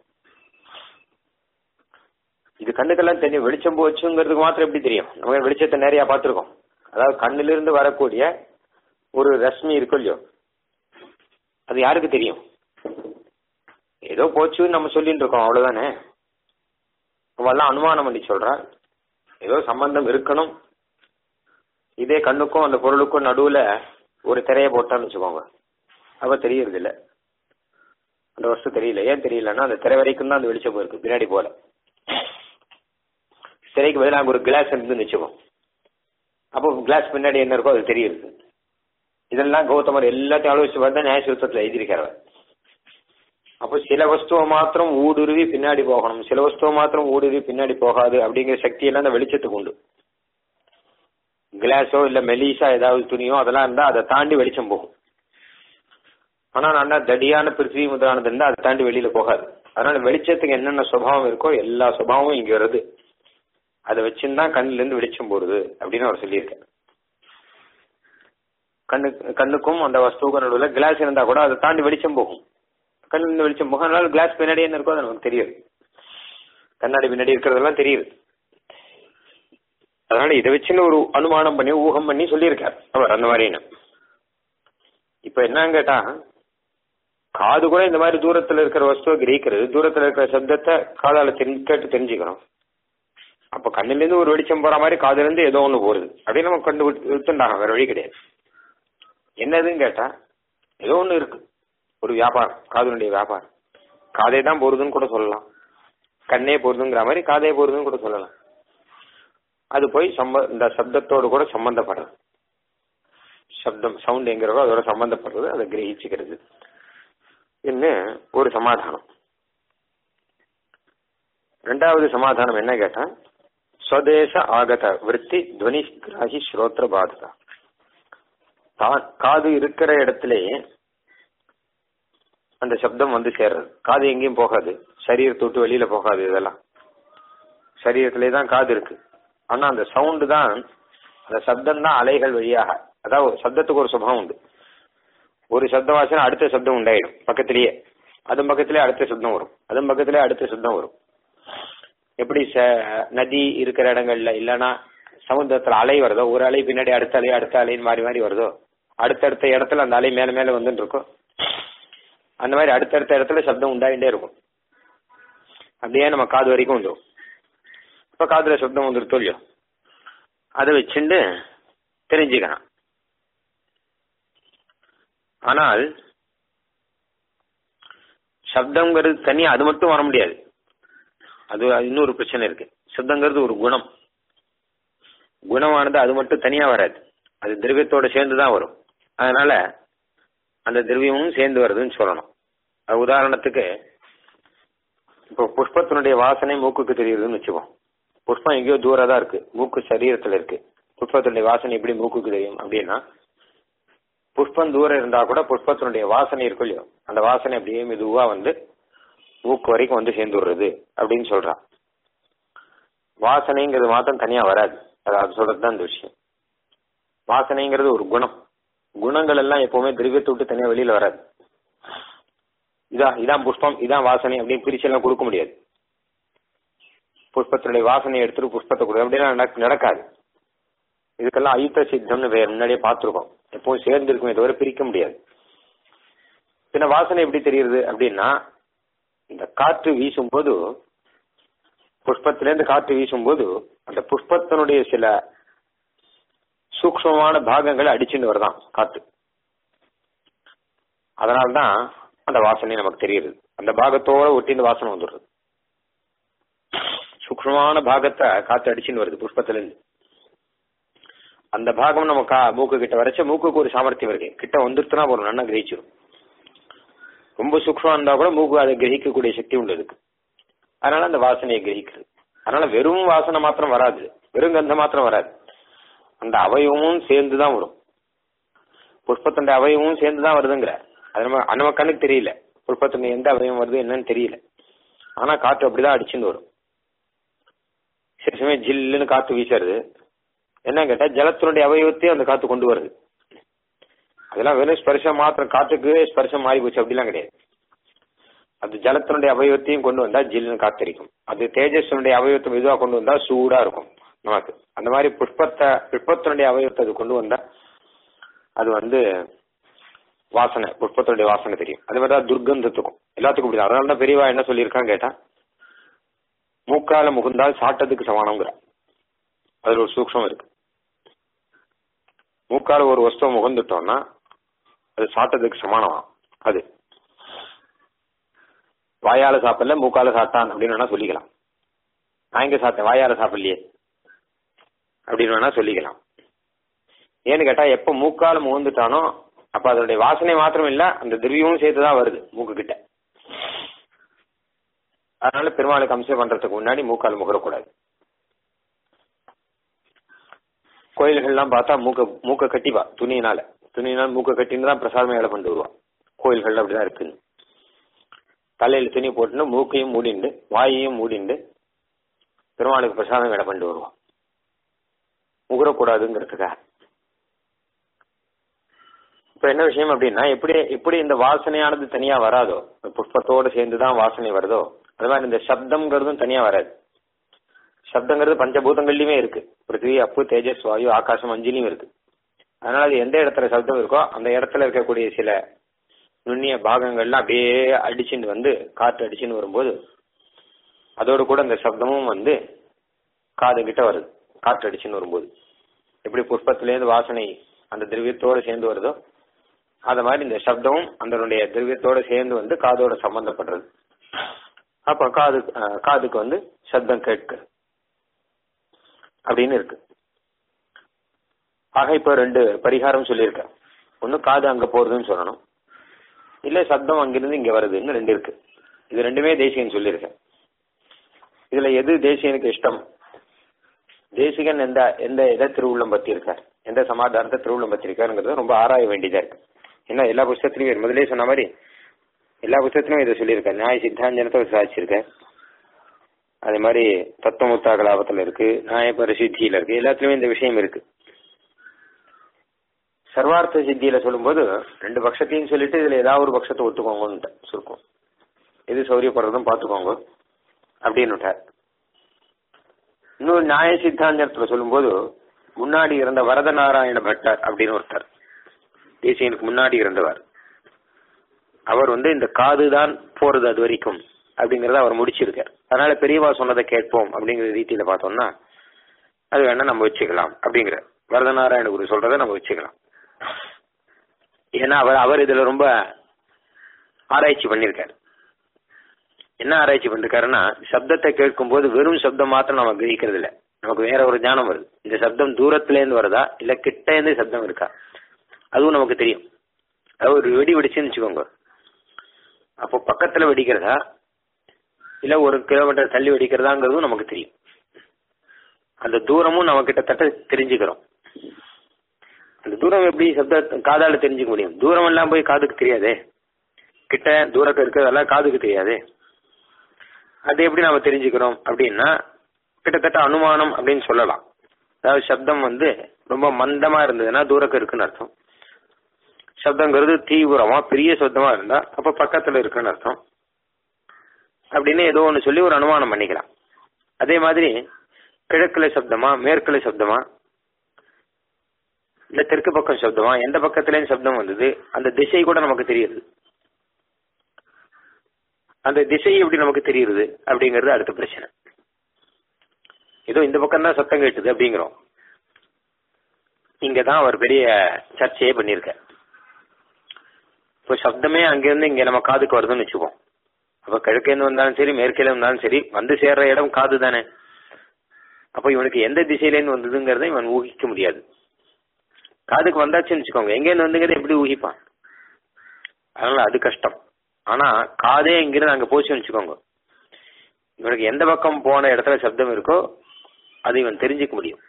இது கண்ணுக்கெல்லாம் தெரியும் வெளிச்சம் போச்சுங்கிறதுக்கு மாத்திரம் எப்படி தெரியும் நம்ம வெளிச்சத்தை நிறைய பார்த்துருக்கோம் அதாவது கண்ணிலிருந்து வரக்கூடிய ஒரு ரஷ்மி இருக்கும் இல்லையோ அது யாருக்கு தெரியும் ஏதோ போச்சுன்னு நம்ம சொல்லிட்டு இருக்கோம் அவ்வளவுதானே அவெல்லாம் அனுமானம் பண்ணி சொல்றா ஏதோ சம்பந்தம் இருக்கணும் இதே கண்ணுக்கும் அந்த பொருளுக்கும் நடுவுல ஒரு திரைய போட்டான்னு வச்சுக்கோங்க அப்ப தெரியறது இல்ல அந்த வருஷம் தெரியல ஏன் தெரியலன்னா அந்த திரை வரைக்கும் தான் அந்த வெளிச்சம் இருக்கு பின்னாடி போல திரைக்கு பதிலாக ஒரு கிளாஸ் இருந்துன்னு வச்சுக்கோம் அப்போ கிளாஸ் பின்னாடி என்ன இருக்கோ அது தெரியுது இதெல்லாம் கௌதமர் எல்லாத்தையும் ஆலோசிச்சு பார்த்தா நியாயசூத்திரத்தில் எழுதியிருக்காரு அப்போ சில வஸ்துவை மாத்திரம் ஊடுருவி பின்னாடி போகணும் சில வஸ்துவை மாத்திரம் ஊடுருவி பின்னாடி போகாது அப்படிங்கிற சக்தி எல்லாம் அந்த வெளிச்சத்துக்கு உண்டு கிளாஸோ இல்ல மெலிசா ஏதாவது துணியோ அதெல்லாம் இருந்தா அதை தாண்டி வெளிச்சம் போகும் ஆனா நல்லா தடியான பிருத்திவி முதலானது இருந்தா அதை தாண்டி வெளியில போகாது அதனால வெளிச்சத்துக்கு என்னென்ன சுபாவம் இருக்கோ எல்லா சுபாவமும் இங்க வருது அதை வச்சுதான் கண்ணுல இருந்து வெளிச்சம் போடுது அப்படின்னு அவர் சொல்லியிருக்காரு கண்ணு கண்ணுக்கும் அந்த வஸ்துக்கும் நடுவில் கிளாஸ் இருந்தா கூட அதை தாண்டி வெளிச்சம் போகும் கண்ணுல இருந்து வெளிச்சம் போகும் அதனால கிளாஸ் பின்னாடி என்ன இருக்கோ அது நமக்கு தெரியுது கண்ணாடி பின்னாடி இருக்கிறதெல்லாம் தெரியுது அதனால இதை வச்சுன்னு ஒரு அனுமானம் பண்ணி ஊகம் பண்ணி சொல்லியிருக்கார் அவர் அந்த மாதிரின்னு இப்ப என்னன்னு கேட்டா காது கூட இந்த மாதிரி தூரத்துல இருக்கிற வஸ்துவை கிரகிக்கிறது தூரத்துல இருக்கிற சப்தத்தை காதால தெரிஞ்சு கேட்டு தெரிஞ்சுக்கிறோம் அப்ப கண்ணுல இருந்து ஒரு வெளிச்சம் போற மாதிரி காதுல இருந்து ஏதோ ஒண்ணு போறது அப்படின்னு நம்ம கண்டு விட்டுண்டாங்க வேற வழி கிடையாது என்னதுன்னு கேட்டா ஏதோ ஒண்ணு இருக்கு ஒரு வியாபாரம் காதுனுடைய வியாபாரம் காதே தான் போறதுன்னு கூட சொல்லலாம் கண்ணே போறதுங்கிற மாதிரி காதே போறதுன்னு கூட சொல்லலாம் அது போய் சம்ப இந்த சப்தத்தோடு கூட சம்பந்தப்படுறது சப்தம் சவுண்ட் எங்க இருக்கோ அதோட சம்பந்தப்படுறது அதை கிரகிச்சுக்கிறது என்ன ஒரு சமாதானம் ரெண்டாவது சமாதானம் என்ன கேட்டா ஸ்வதேச ஆகத விற்பி துவனி கிராகி ஸ்ரோத்ர பாதகா தான் காது இருக்கிற இடத்திலேயே அந்த சப்தம் வந்து சேர்றது காது எங்கேயும் போகாது சரீரத்தை விட்டு வெளியில போகாது இதெல்லாம் சரீரத்திலே தான் காது இருக்கு ஆனா அந்த சவுண்டு தான் அந்த சப்தம் தான் அலைகள் வழியாக அதாவது சப்தத்துக்கு ஒரு சுபம் உண்டு ஒரு சப்த வாசனை அடுத்த சப்தம் உண்டாயிடும் பக்கத்திலேயே அதுவும் பக்கத்திலே அடுத்த சப்தம் வரும் அதுவும் பக்கத்திலே அடுத்த சப்தம் வரும் எப்படி ச நதி இருக்கிற இடங்கள்ல இல்லைன்னா சமுத்திரத்துல அலை வருதோ ஒரு அலை பின்னாடி அடுத்த அலை அடுத்த அலைன்னு மாறி மாறி வருதோ அடுத்தடுத்த இடத்துல அந்த அலை மேல மேல வந்துட்டு இருக்கும் அந்த மாதிரி அடுத்தடுத்த இடத்துல சப்தம் உண்டாயிட்டே இருக்கும் அப்படியே நம்ம காது வரைக்கும் வந்துடும் இப்ப காதுல சப்தம் வந்துருத்தோ இல்லையோ அதை வச்சுண்டு தெரிஞ்சுக்கலாம் ஆனால் சப்தங்கிறது தனியா அது மட்டும் வர முடியாது அது அது இன்னொரு பிரச்சனை இருக்கு சப்தங்கிறது ஒரு குணம் குணமானது அது மட்டும் தனியா வராது அது திரவியத்தோட சேர்ந்து தான் வரும் அதனால அந்த திரவியமும் சேர்ந்து வருதுன்னு சொல்லணும் அது உதாரணத்துக்கு இப்போ புஷ்பத்தினுடைய வாசனை மூக்குக்கு தெரியுதுன்னு வச்சுக்கோம் புஷ்பம் எங்கேயோ தூரம் தான் இருக்கு மூக்கு சரீரத்துல இருக்கு புஷ்பத்தினுடைய வாசனை எப்படி மூக்குக்கு தெரியும் அப்படின்னா புஷ்பம் தூரம் இருந்தா கூட புஷ்பத்தினுடைய வாசனை இருக்கும் இல்லையோ அந்த வாசனை அப்படியே மெதுவா வந்து மூக்கு வரைக்கும் வந்து சேர்ந்து விடுறது அப்படின்னு சொல்றான் வாசனைங்கிறது மாத்திரம் தனியா வராது அது அது சொல்றது தான் இந்த விஷயம் வாசனைங்கிறது ஒரு குணம் குணங்கள் எல்லாம் எப்பவுமே திரவியத்தை விட்டு தனியா வெளியில வராது இதான் இதான் புஷ்பம் இதான் வாசனை அப்படின்னு பிரிச்செல்லாம் கொடுக்க முடியாது புஷ்பத்தினுடைய வாசனையை எடுத்துட்டு புஷ்பத்தை கொடு அப்படிலாம் நடக்க- நடக்காது இதுக்கெல்லாம் அயுத்த சித்தம்னு வேற முன்னாடியே பார்த்துருக்கோம் எப்பவும் சேர்ந்து இருக்குமே தவிர பிரிக்க முடியாது பின்ன வாசனை எப்படி தெரியுது அப்படின்னா இந்த காற்று வீசும்போது புஷ்பத்திலேருந்து காற்று வீசும்போது அந்த புஷ்பத்தினுடைய சில சூக்ஷ்மமான பாகங்களை அடிச்சுட்டு வருதான் காத்து அதனால்தான் அந்த வாசனை நமக்கு தெரியுது அந்த பாகத்தோட ஒட்டி இந்த வாசனை வந்துடுறது சூக்ஷ்மமான பாகத்தை காத்து அடிச்சுன்னு வருது புஷ்பத்துல இருந்து அந்த பாகம் நம்ம கா மூக்கு கிட்ட வரைச்ச மூக்குக்கு ஒரு சாமர்த்தியம் இருக்கு கிட்ட வந்துருச்சுன்னா ஒரு நல்லா கிரகிச்சிடும் ரொம்ப சூக்ஷ்மம் இருந்தா கூட மூக்கு அதை கிரகிக்கக்கூடிய சக்தி உண்டு இருக்கு அதனால அந்த வாசனையை கிரகிக்கிறது அதனால வெறும் வாசனை மாத்திரம் வராது வெறும் கந்தம் மாத்திரம் வராது அந்த அவயவமும் சேர்ந்து தான் வரும் புஷ்பத்தினுடைய அவயவமும் சேர்ந்து தான் வருதுங்கிற அது நம்ம அது நம்ம கண்ணுக்கு தெரியல புஷ்பத்தினுடைய எந்த அவயவம் வருது என்னன்னு தெரியல ஆனா காற்று அப்படிதான் அடிச்சுன்னு வரும் சில சமயம் ஜில்லுன்னு காத்து வீசுறது என்ன கேட்டா ஜலத்தினுடைய அவயவத்தையும் அந்த காத்து கொண்டு வருது அதெல்லாம் வெறும் ஸ்பர்ஷம் மாத்திரம் காற்றுக்கு ஸ்பர்ஷம் மாறி போச்சு அப்படிலாம் கிடையாது அது ஜலத்தினுடைய அவயவத்தையும் கொண்டு வந்தா ஜில்லுன்னு காத்தடிக்கும் அது தேஜஸினுடைய அவயவத்தை மெதுவா கொண்டு வந்தா சூடா இருக்கும் நமக்கு அந்த மாதிரி புஷ்பத்தை புஷ்பத்தினுடைய அவயவத்தை அது கொண்டு வந்தா அது வந்து வாசனை புஷ்பத்தினுடைய வாசனை தெரியும் அது மாதிரி தான் துர்க்கந்தத்துக்கும் எல்லாத்துக்கும் இப்படி அதனால தான் பெரியவா என்ன சொல்லியிருக்கான்னு கேட்டா மூக்கால முகுந்தால் சாட்டத்துக்கு சமானம்ங்கிற அதுல ஒரு சூக்ஷம் இருக்கு மூக்கால ஒரு வஸ்துவை முகந்துட்டோம்னா அது சாட்டத்துக்கு சமானமா அது வாயால சாப்பிடல மூக்கால சாப்பிட்டான் அப்படின்னு வேணா சொல்லிக்கலாம் நான் எங்க சாப்பிட்டேன் வாயால சாப்பிடலையே அப்படின்னு வேணா சொல்லிக்கலாம் ஏன்னு கேட்டா எப்ப மூக்கால முகந்துட்டானோ அப்ப அதனுடைய வாசனை மாத்திரம் இல்ல அந்த திரவியமும் சேர்த்து தான் வருது மூக்கு கிட்ட அதனால பெருமாளுக்கு அம்சம் பண்றதுக்கு முன்னாடி மூக்கால் முகரக்கூடாது கோயில்கள்லாம் பார்த்தா மூக்க மூக்க கட்டிவா துணியினால துணியினால் மூக்க கட்டின்னு தான் பிரசாதம் வேலை பண்ணிட்டு வருவா கோயில்கள் அப்படிதான் இருக்குன்னு தலையில துணி போட்டுன்னு மூக்கையும் மூடிண்டு வாயையும் மூடிண்டு பெருமாளுக்கு பிரசாதம் வேலை பண்ணிட்டு வருவான் முகரக்கூடாதுங்கிறதுக்காக இப்ப என்ன விஷயம் அப்படின்னா எப்படி எப்படி இந்த வாசனையானது தனியா வராதோ இந்த புஷ்பத்தோட சேர்ந்து தான் வாசனை வருதோ அது மாதிரி இந்த சப்தம்ங்கிறதும் தனியா வராது சப்தங்கிறது பஞ்சபூதங்கள்லயுமே இருக்கு பிருத்திவி அப்பு தேஜஸ் வாயு ஆகாசம் அஞ்சிலையும் இருக்கு அதனால அது எந்த இடத்துல சப்தம் இருக்கோ அந்த இடத்துல இருக்கக்கூடிய சில நுண்ணிய பாகங்கள்லாம் அப்படியே அடிச்சுட்டு வந்து காற்று அடிச்சுன்னு வரும்போது அதோடு கூட அந்த சப்தமும் வந்து காது கிட்ட வருது காற்று அடிச்சுன்னு வரும்போது எப்படி புஷ்பத்திலேருந்து வாசனை அந்த திரவியத்தோடு சேர்ந்து வருதோ அத மாதிரி இந்த சப்தமும் அதனுடைய திரவியத்தோட சேர்ந்து வந்து காதோட சம்பந்தப்படுறது அப்ப காது அஹ், காதுக்கு வந்து சப்தம் கேட்கு அப்படின்னு இருக்கு ஆக இப்ப ரெண்டு பரிகாரம் சொல்லியிருக்கேன் ஒண்ணு காது அங்க போறதுன்னு சொல்லணும் இல்ல சப்தம் அங்கிருந்து இங்க வருதுன்னு ரெண்டு இருக்கு இது ரெண்டுமே தேசிகன் சொல்லியிருக்கேன் இதுல எது தேசிகனுக்கு இஷ்டம் தேசிகன் எந்த எந்த எதை திருவுள்ளம் பத்தி இருக்கார் எந்த சமாதானத்தை திருவுள்ளம் பத்தி இருக்காருங்கிறது ரொம்ப ஆராய வேண்டியதா இருக்கு ஏன்னா எல்லா புஸ்தகத்திலையும் முதலே சொன்ன மாதிரி எல்லா புஸ்தகத்திலும் இதை சொல்லியிருக்காரு நியாய சித்தாஞ்சனத்தை சாதிச்சிருக்கார் அதே மாதிரி தத்துவமுத்தா கலாபத்துல இருக்கு நியாய பரிசுத்தியில இருக்கு எல்லாத்துலயுமே இந்த விஷயம் இருக்கு சர்வார்த்த சித்தியில சொல்லும்போது ரெண்டு பட்சத்தையும் சொல்லிட்டு இதுல ஏதாவது ஒரு பட்சத்தை ஒத்துக்கோங்கன்னு சுருக்கம் எது சௌரியப்படுறதும் பார்த்துக்கோங்க அப்படின்னு இன்னொரு நியாய சித்தாந்தத்துல சொல்லும்போது முன்னாடி இருந்த வரதநாராயண பட்டர் அப்படின்னு ஒருத்தர் தேசியனுக்கு முன்னாடி இருந்தவர் அவர் வந்து இந்த காது தான் போறது அது வரைக்கும் அப்படிங்கறத அவர் முடிச்சிருக்கார் அதனால பெரியவா சொன்னதை கேட்போம் அப்படிங்கிற ரீதியில பார்த்தோம்னா அது வேணா நம்ம வச்சுக்கலாம் அப்படிங்கிற வரதநாராயண குரு சொல்றதை நம்ம வச்சுக்கலாம் ஏன்னா அவர் அவர் இதுல ரொம்ப ஆராய்ச்சி பண்ணியிருக்காரு என்ன ஆராய்ச்சி பண்ணிருக்காருன்னா சப்தத்தை கேட்கும்போது வெறும் சப்தம் மாத்திரம் நம்ம கிரகிக்கிறது இல்ல நமக்கு வேற ஒரு ஞானம் வருது இந்த சப்தம் தூரத்துல இருந்து வருதா இல்ல கிட்ட இருந்து சப்தம் இருக்கா அதுவும் நமக்கு தெரியும் அது ஒரு வெடி வெடிச்சுன்னு வச்சுக்கோங்க அப்போ பக்கத்துல வெடிக்கிறதா இல்ல ஒரு கிலோமீட்டர் தள்ளி வெடிக்கிறதாங்கிறதும் நமக்கு தெரியும் அந்த தூரமும் நம்ம கிட்டத்தட்ட தெரிஞ்சுக்கிறோம் அந்த தூரம் எப்படி சப்த காதால தெரிஞ்சுக்க முடியும் தூரம் எல்லாம் போய் காதுக்கு தெரியாதே கிட்ட தூரத்தில் இருக்கிறதெல்லாம் காதுக்கு தெரியாதே அது எப்படி நாம தெரிஞ்சுக்கிறோம் அப்படின்னா கிட்டத்தட்ட அனுமானம் அப்படின்னு சொல்லலாம் அதாவது சப்தம் வந்து ரொம்ப மந்தமா இருந்ததுன்னா தூரக்கு இருக்குன்னு அர்த்தம் சப்தங்கிறது தீவிரமா பெரிய சப்தமா இருந்தா அப்ப பக்கத்துல இருக்குன்னு அர்த்தம் அப்படின்னு ஏதோ ஒன்று சொல்லி ஒரு அனுமானம் பண்ணிக்கலாம் அதே மாதிரி கிழக்குல சப்தமா மேற்குல சப்தமா இல்ல தெற்கு பக்கம் சப்தமா எந்த பக்கத்துலயும் சப்தம் வந்தது அந்த திசை கூட நமக்கு தெரியுது அந்த திசை எப்படி நமக்கு தெரியுது அப்படிங்கிறது அடுத்த பிரச்சனை ஏதோ இந்த பக்கம் தான் சத்தம் கேட்டுது அப்படிங்கிறோம் இங்க தான் அவர் பெரிய சர்ச்சையே பண்ணியிருக்கார் இப்போ சப்தமே அங்கிருந்து இங்க நம்ம காதுக்கு வருதுன்னு வச்சுப்போம் அப்ப கிழக்கேந்து வந்தாலும் சரி மேற்கில வந்தாலும் சரி வந்து சேர்ற இடம் காது தானே அப்ப இவனுக்கு எந்த திசையிலேருந்து வந்ததுங்கிறத இவன் ஊகிக்க முடியாது காதுக்கு வந்தாச்சுன்னு வச்சுக்கோங்க எங்கேருந்து வந்துங்கிறத எப்படி ஊகிப்பான் அதனால அது கஷ்டம் ஆனா காதே இங்கிருந்து அங்க போச்சுன்னு வச்சுக்கோங்க இவனுக்கு எந்த பக்கம் போன இடத்துல சப்தம் இருக்கோ அது இவன் தெரிஞ்சுக்க முடியும்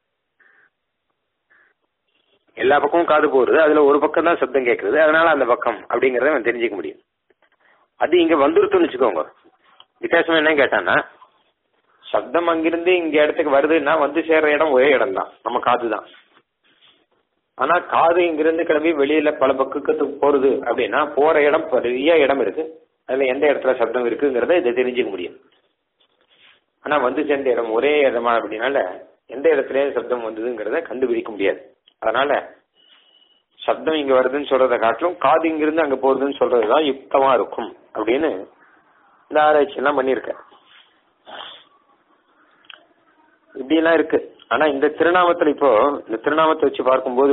எல்லா பக்கமும் காது போறது அதுல ஒரு பக்கம் தான் சப்தம் கேட்கறது அதனால அந்த பக்கம் அப்படிங்கறத இவன் தெரிஞ்சுக்க முடியும் அது இங்க வந்துருத்துன்னு வச்சுக்கோங்க வித்தியாசம் என்ன கேட்டான்னா சப்தம் அங்கிருந்து இங்க இடத்துக்கு வருதுன்னா வந்து சேர்ற இடம் ஒரே இடம் தான் நம்ம காது தான் ஆனா காது இங்கிருந்து கிளம்பி வெளியில பல பக்கத்துக்கு போறது அப்படின்னா போற இடம் பெரிய இடம் இருக்கு அதுல எந்த இடத்துல சப்தம் இருக்குங்கிறத இதை தெரிஞ்சுக்க முடியும் ஆனா வந்து சேர்ந்த இடம் ஒரே இடமா அப்படின்னால எந்த இடத்துல சப்தம் வந்ததுங்கிறத கண்டுபிடிக்க முடியாது அதனால சப்தம் இங்க வருதுன்னு சொல்றதை காட்டிலும் காது இங்கிருந்து அங்க போறதுன்னு சொல்றதுதான் யுக்தமா இருக்கும் அப்படின்னு இந்த ஆராய்ச்சி எல்லாம் பண்ணியிருக்கேன் இப்படி எல்லாம் இருக்கு ஆனா இந்த திருநாமத்துல இப்போ இந்த திருநாமத்தை வச்சு பார்க்கும்போது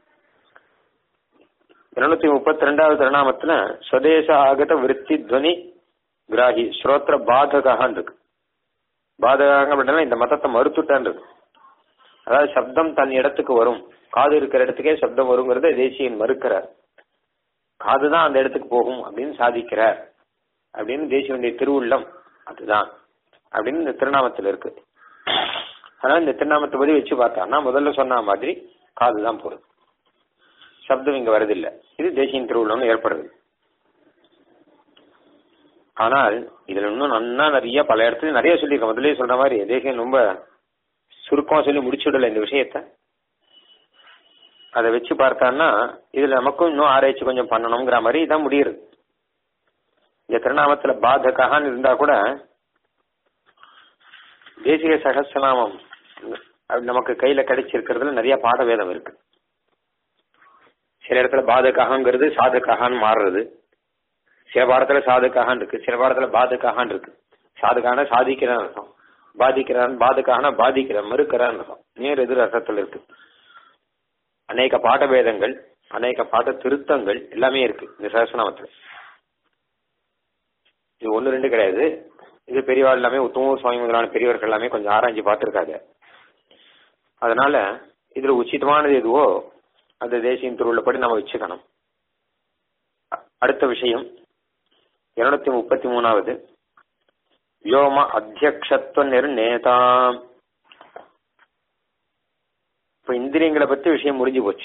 இருநூத்தி முப்பத்தி ரெண்டாவது திருநாமத்துல ஸ்வதேச ஆகத விருத்தி துவனி கிராகி ஸ்ரோத்திர பாதகான்னு இருக்கு பாதகாங்க அப்படின்னா இந்த மதத்தை மறுத்துட்டான் இருக்கு அதாவது சப்தம் தன் இடத்துக்கு வரும் காது இருக்கிற இடத்துக்கே சப்தம் வருங்கிறத தேசியன் மறுக்கிறார் காதுதான் அந்த இடத்துக்கு போகும் அப்படின்னு சாதிக்கிறார் அப்படின்னு தேசியனுடைய திருவுள்ளம் அதுதான் அப்படின்னு இந்த திருநாமத்தில் இருக்கு அதனால இந்த திருநாமத்தை பத்தி வச்சு பார்த்தான்னா முதல்ல சொன்ன மாதிரி காது தான் போறது சப்தம் இங்க வரதில்லை இது தேசியின் திருவுள்ளம்னு ஏற்படுறது ஆனால் இதுல இன்னும் நன்னா நிறைய பல இடத்துல நிறைய சொல்லியிருக்கேன் முதலே சொல்ற மாதிரி தேசியம் ரொம்ப சுருக்கமா சொல்லி முடிச்சுடல இந்த விஷயத்த அதை வச்சு பார்த்தான்னா இதுல நமக்கும் இன்னும் ஆராய்ச்சி கொஞ்சம் பண்ணணுங்கிற மாதிரி இதான் முடியுது இந்த திருநாமத்துல பாதகான்னு இருந்தா கூட தேசிய சகசிரநாமம் அது நமக்கு கையில கிடைச்சிருக்கிறதுல நிறைய பாட வேதம் இருக்கு சில இடத்துல பாதகாகங்கிறது சாதகான்னு மாறுறது சில பாடத்துல சாதகாகன்னு இருக்கு சில பாடத்துல பாதகாகன்னு இருக்கு சாதகான சாதிக்கிறான்னு அர்த்தம் பாதிக்கிறான் பாதகான பாதிக்கிற மறுக்கிறான்னு அர்த்தம் நேர் எதிர் அர்த்தத்தில் இருக்கு அநேக பாட வேதங்கள் அநேக பாட திருத்தங்கள் எல்லாமே இருக்கு இந்த சகசநாமத்துல இது ஒன்னு ரெண்டு கிடையாது இது பெரியவா எல்லாமே உத்தமூர் சுவாமி முதலான பெரியவர்கள் எல்லாமே கொஞ்சம் ஆராய்ச்சி பார்த்துருக்காங்க அதனால இதுல உச்சிதமானது எதுவோ அந்த தேசியம் திருவுள்ளப்படி நம்ம வச்சுக்கணும் அடுத்த விஷயம் இருநூத்தி முப்பத்தி மூணாவது வியோம அத்தியக்ஷத்துவ நிர்ணேதா இப்ப இந்திரியங்களை பத்தி விஷயம் முடிஞ்சு போச்சு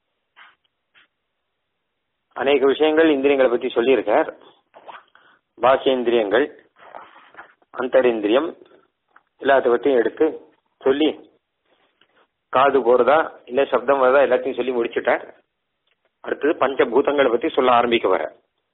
அநேக விஷயங்கள் இந்திரியங்களை பத்தி சொல்லியிருக்கார் பாக்கியேந்திரியங்கள் அந்தரிந்திரியம் எல்லாத்த பத்தியும் எடுத்து சொல்லி காது போறதா இல்ல சப்தம் வருதா எல்லாத்தையும் சொல்லி முடிச்சுட்டார் அடுத்தது பஞ்சபூதங்களை பத்தி சொல்ல ஆரம்பிக்க வர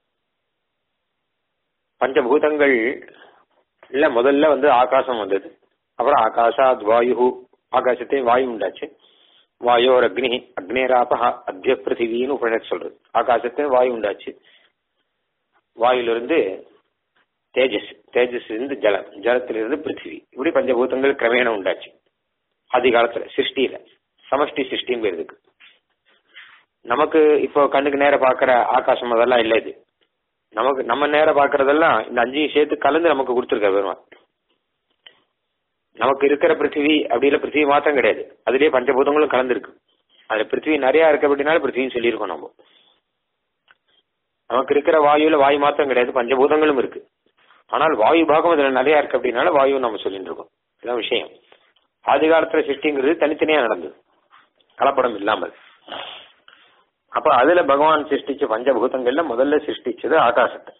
பஞ்சபூதங்கள் இல்ல முதல்ல வந்து ஆகாசம் வந்தது அப்புறம் ஆகாஷாத் வாயு ஆகாசத்தையும் வாயு உண்டாச்சு வாயோர் அக்னி அக்னேராபா அத்திய பிருத்திவின்னு உபனிஷத் சொல்றது ஆகாசத்தையும் வாயு உண்டாச்சு வாயுலிருந்து தேஜஸ் தேஜஸ் இருந்து ஜலம் ஜலத்திலிருந்து பிருத்திவி இப்படி பஞ்சபூதங்கள் கிரமேண உண்டாச்சு ஆதி காலத்துல சிருஷ்டியில சமஷ்டி சிருஷ்டின்னு பேர் இருக்கு நமக்கு இப்போ கண்ணுக்கு நேர பாக்குற ஆகாசம் அதெல்லாம் இல்லை இது நமக்கு நம்ம நேரம் பார்க்கறதெல்லாம் இந்த அஞ்சையும் சேர்த்து கலந்து நமக்கு கொடுத்துருக்க பெருமாள் நமக்கு இருக்கிற பிருத்திவி அப்படி இல்லை பிருத்திவி மாத்திரம் கிடையாது அதுலயே பஞ்சபூதங்களும் கலந்துருக்கு அதுல பிருத்திவி நிறைய இருக்கு அப்படின்னாலும் பிருத்திவின்னு சொல்லியிருக்கோம் நம்ம நமக்கு இருக்கிற வாயுல வாயு மாத்திரம் கிடையாது பஞ்சபூதங்களும் இருக்கு ஆனால் வாயு பாகம் அதுல நிறைய இருக்கு அப்படின்னால வாயு நம்ம சொல்லிட்டு இருக்கோம் இதான் விஷயம் ஆதி காலத்துல சிருஷ்டிங்கிறது தனித்தனியா நடந்தது கலப்படம் இல்லாமல் அப்ப அதுல பகவான் சிருஷ்டிச்ச பஞ்சபூதங்கள்ல முதல்ல சிருஷ்டிச்சது ஆகாசத்தை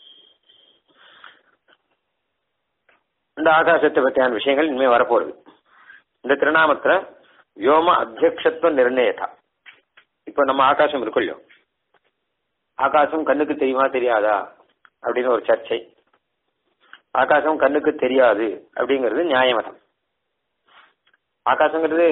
இந்த ஆகாசத்தை பற்றியான விஷயங்கள் இனிமே வரப்போகுது இந்த திருநாமத்துல வியோம அத்தியக்ஷத்துவ நிர்ணயதா இப்ப நம்ம ஆகாசம் இருக்கும் இல்லையோ ஆகாசம் கண்ணுக்கு தெரியுமா தெரியாதா அப்படின்னு ஒரு சர்ச்சை ஆகாசம் கண்ணுக்கு தெரியாது அப்படிங்கிறது நியாயமதம் ஆகாசங்கிறது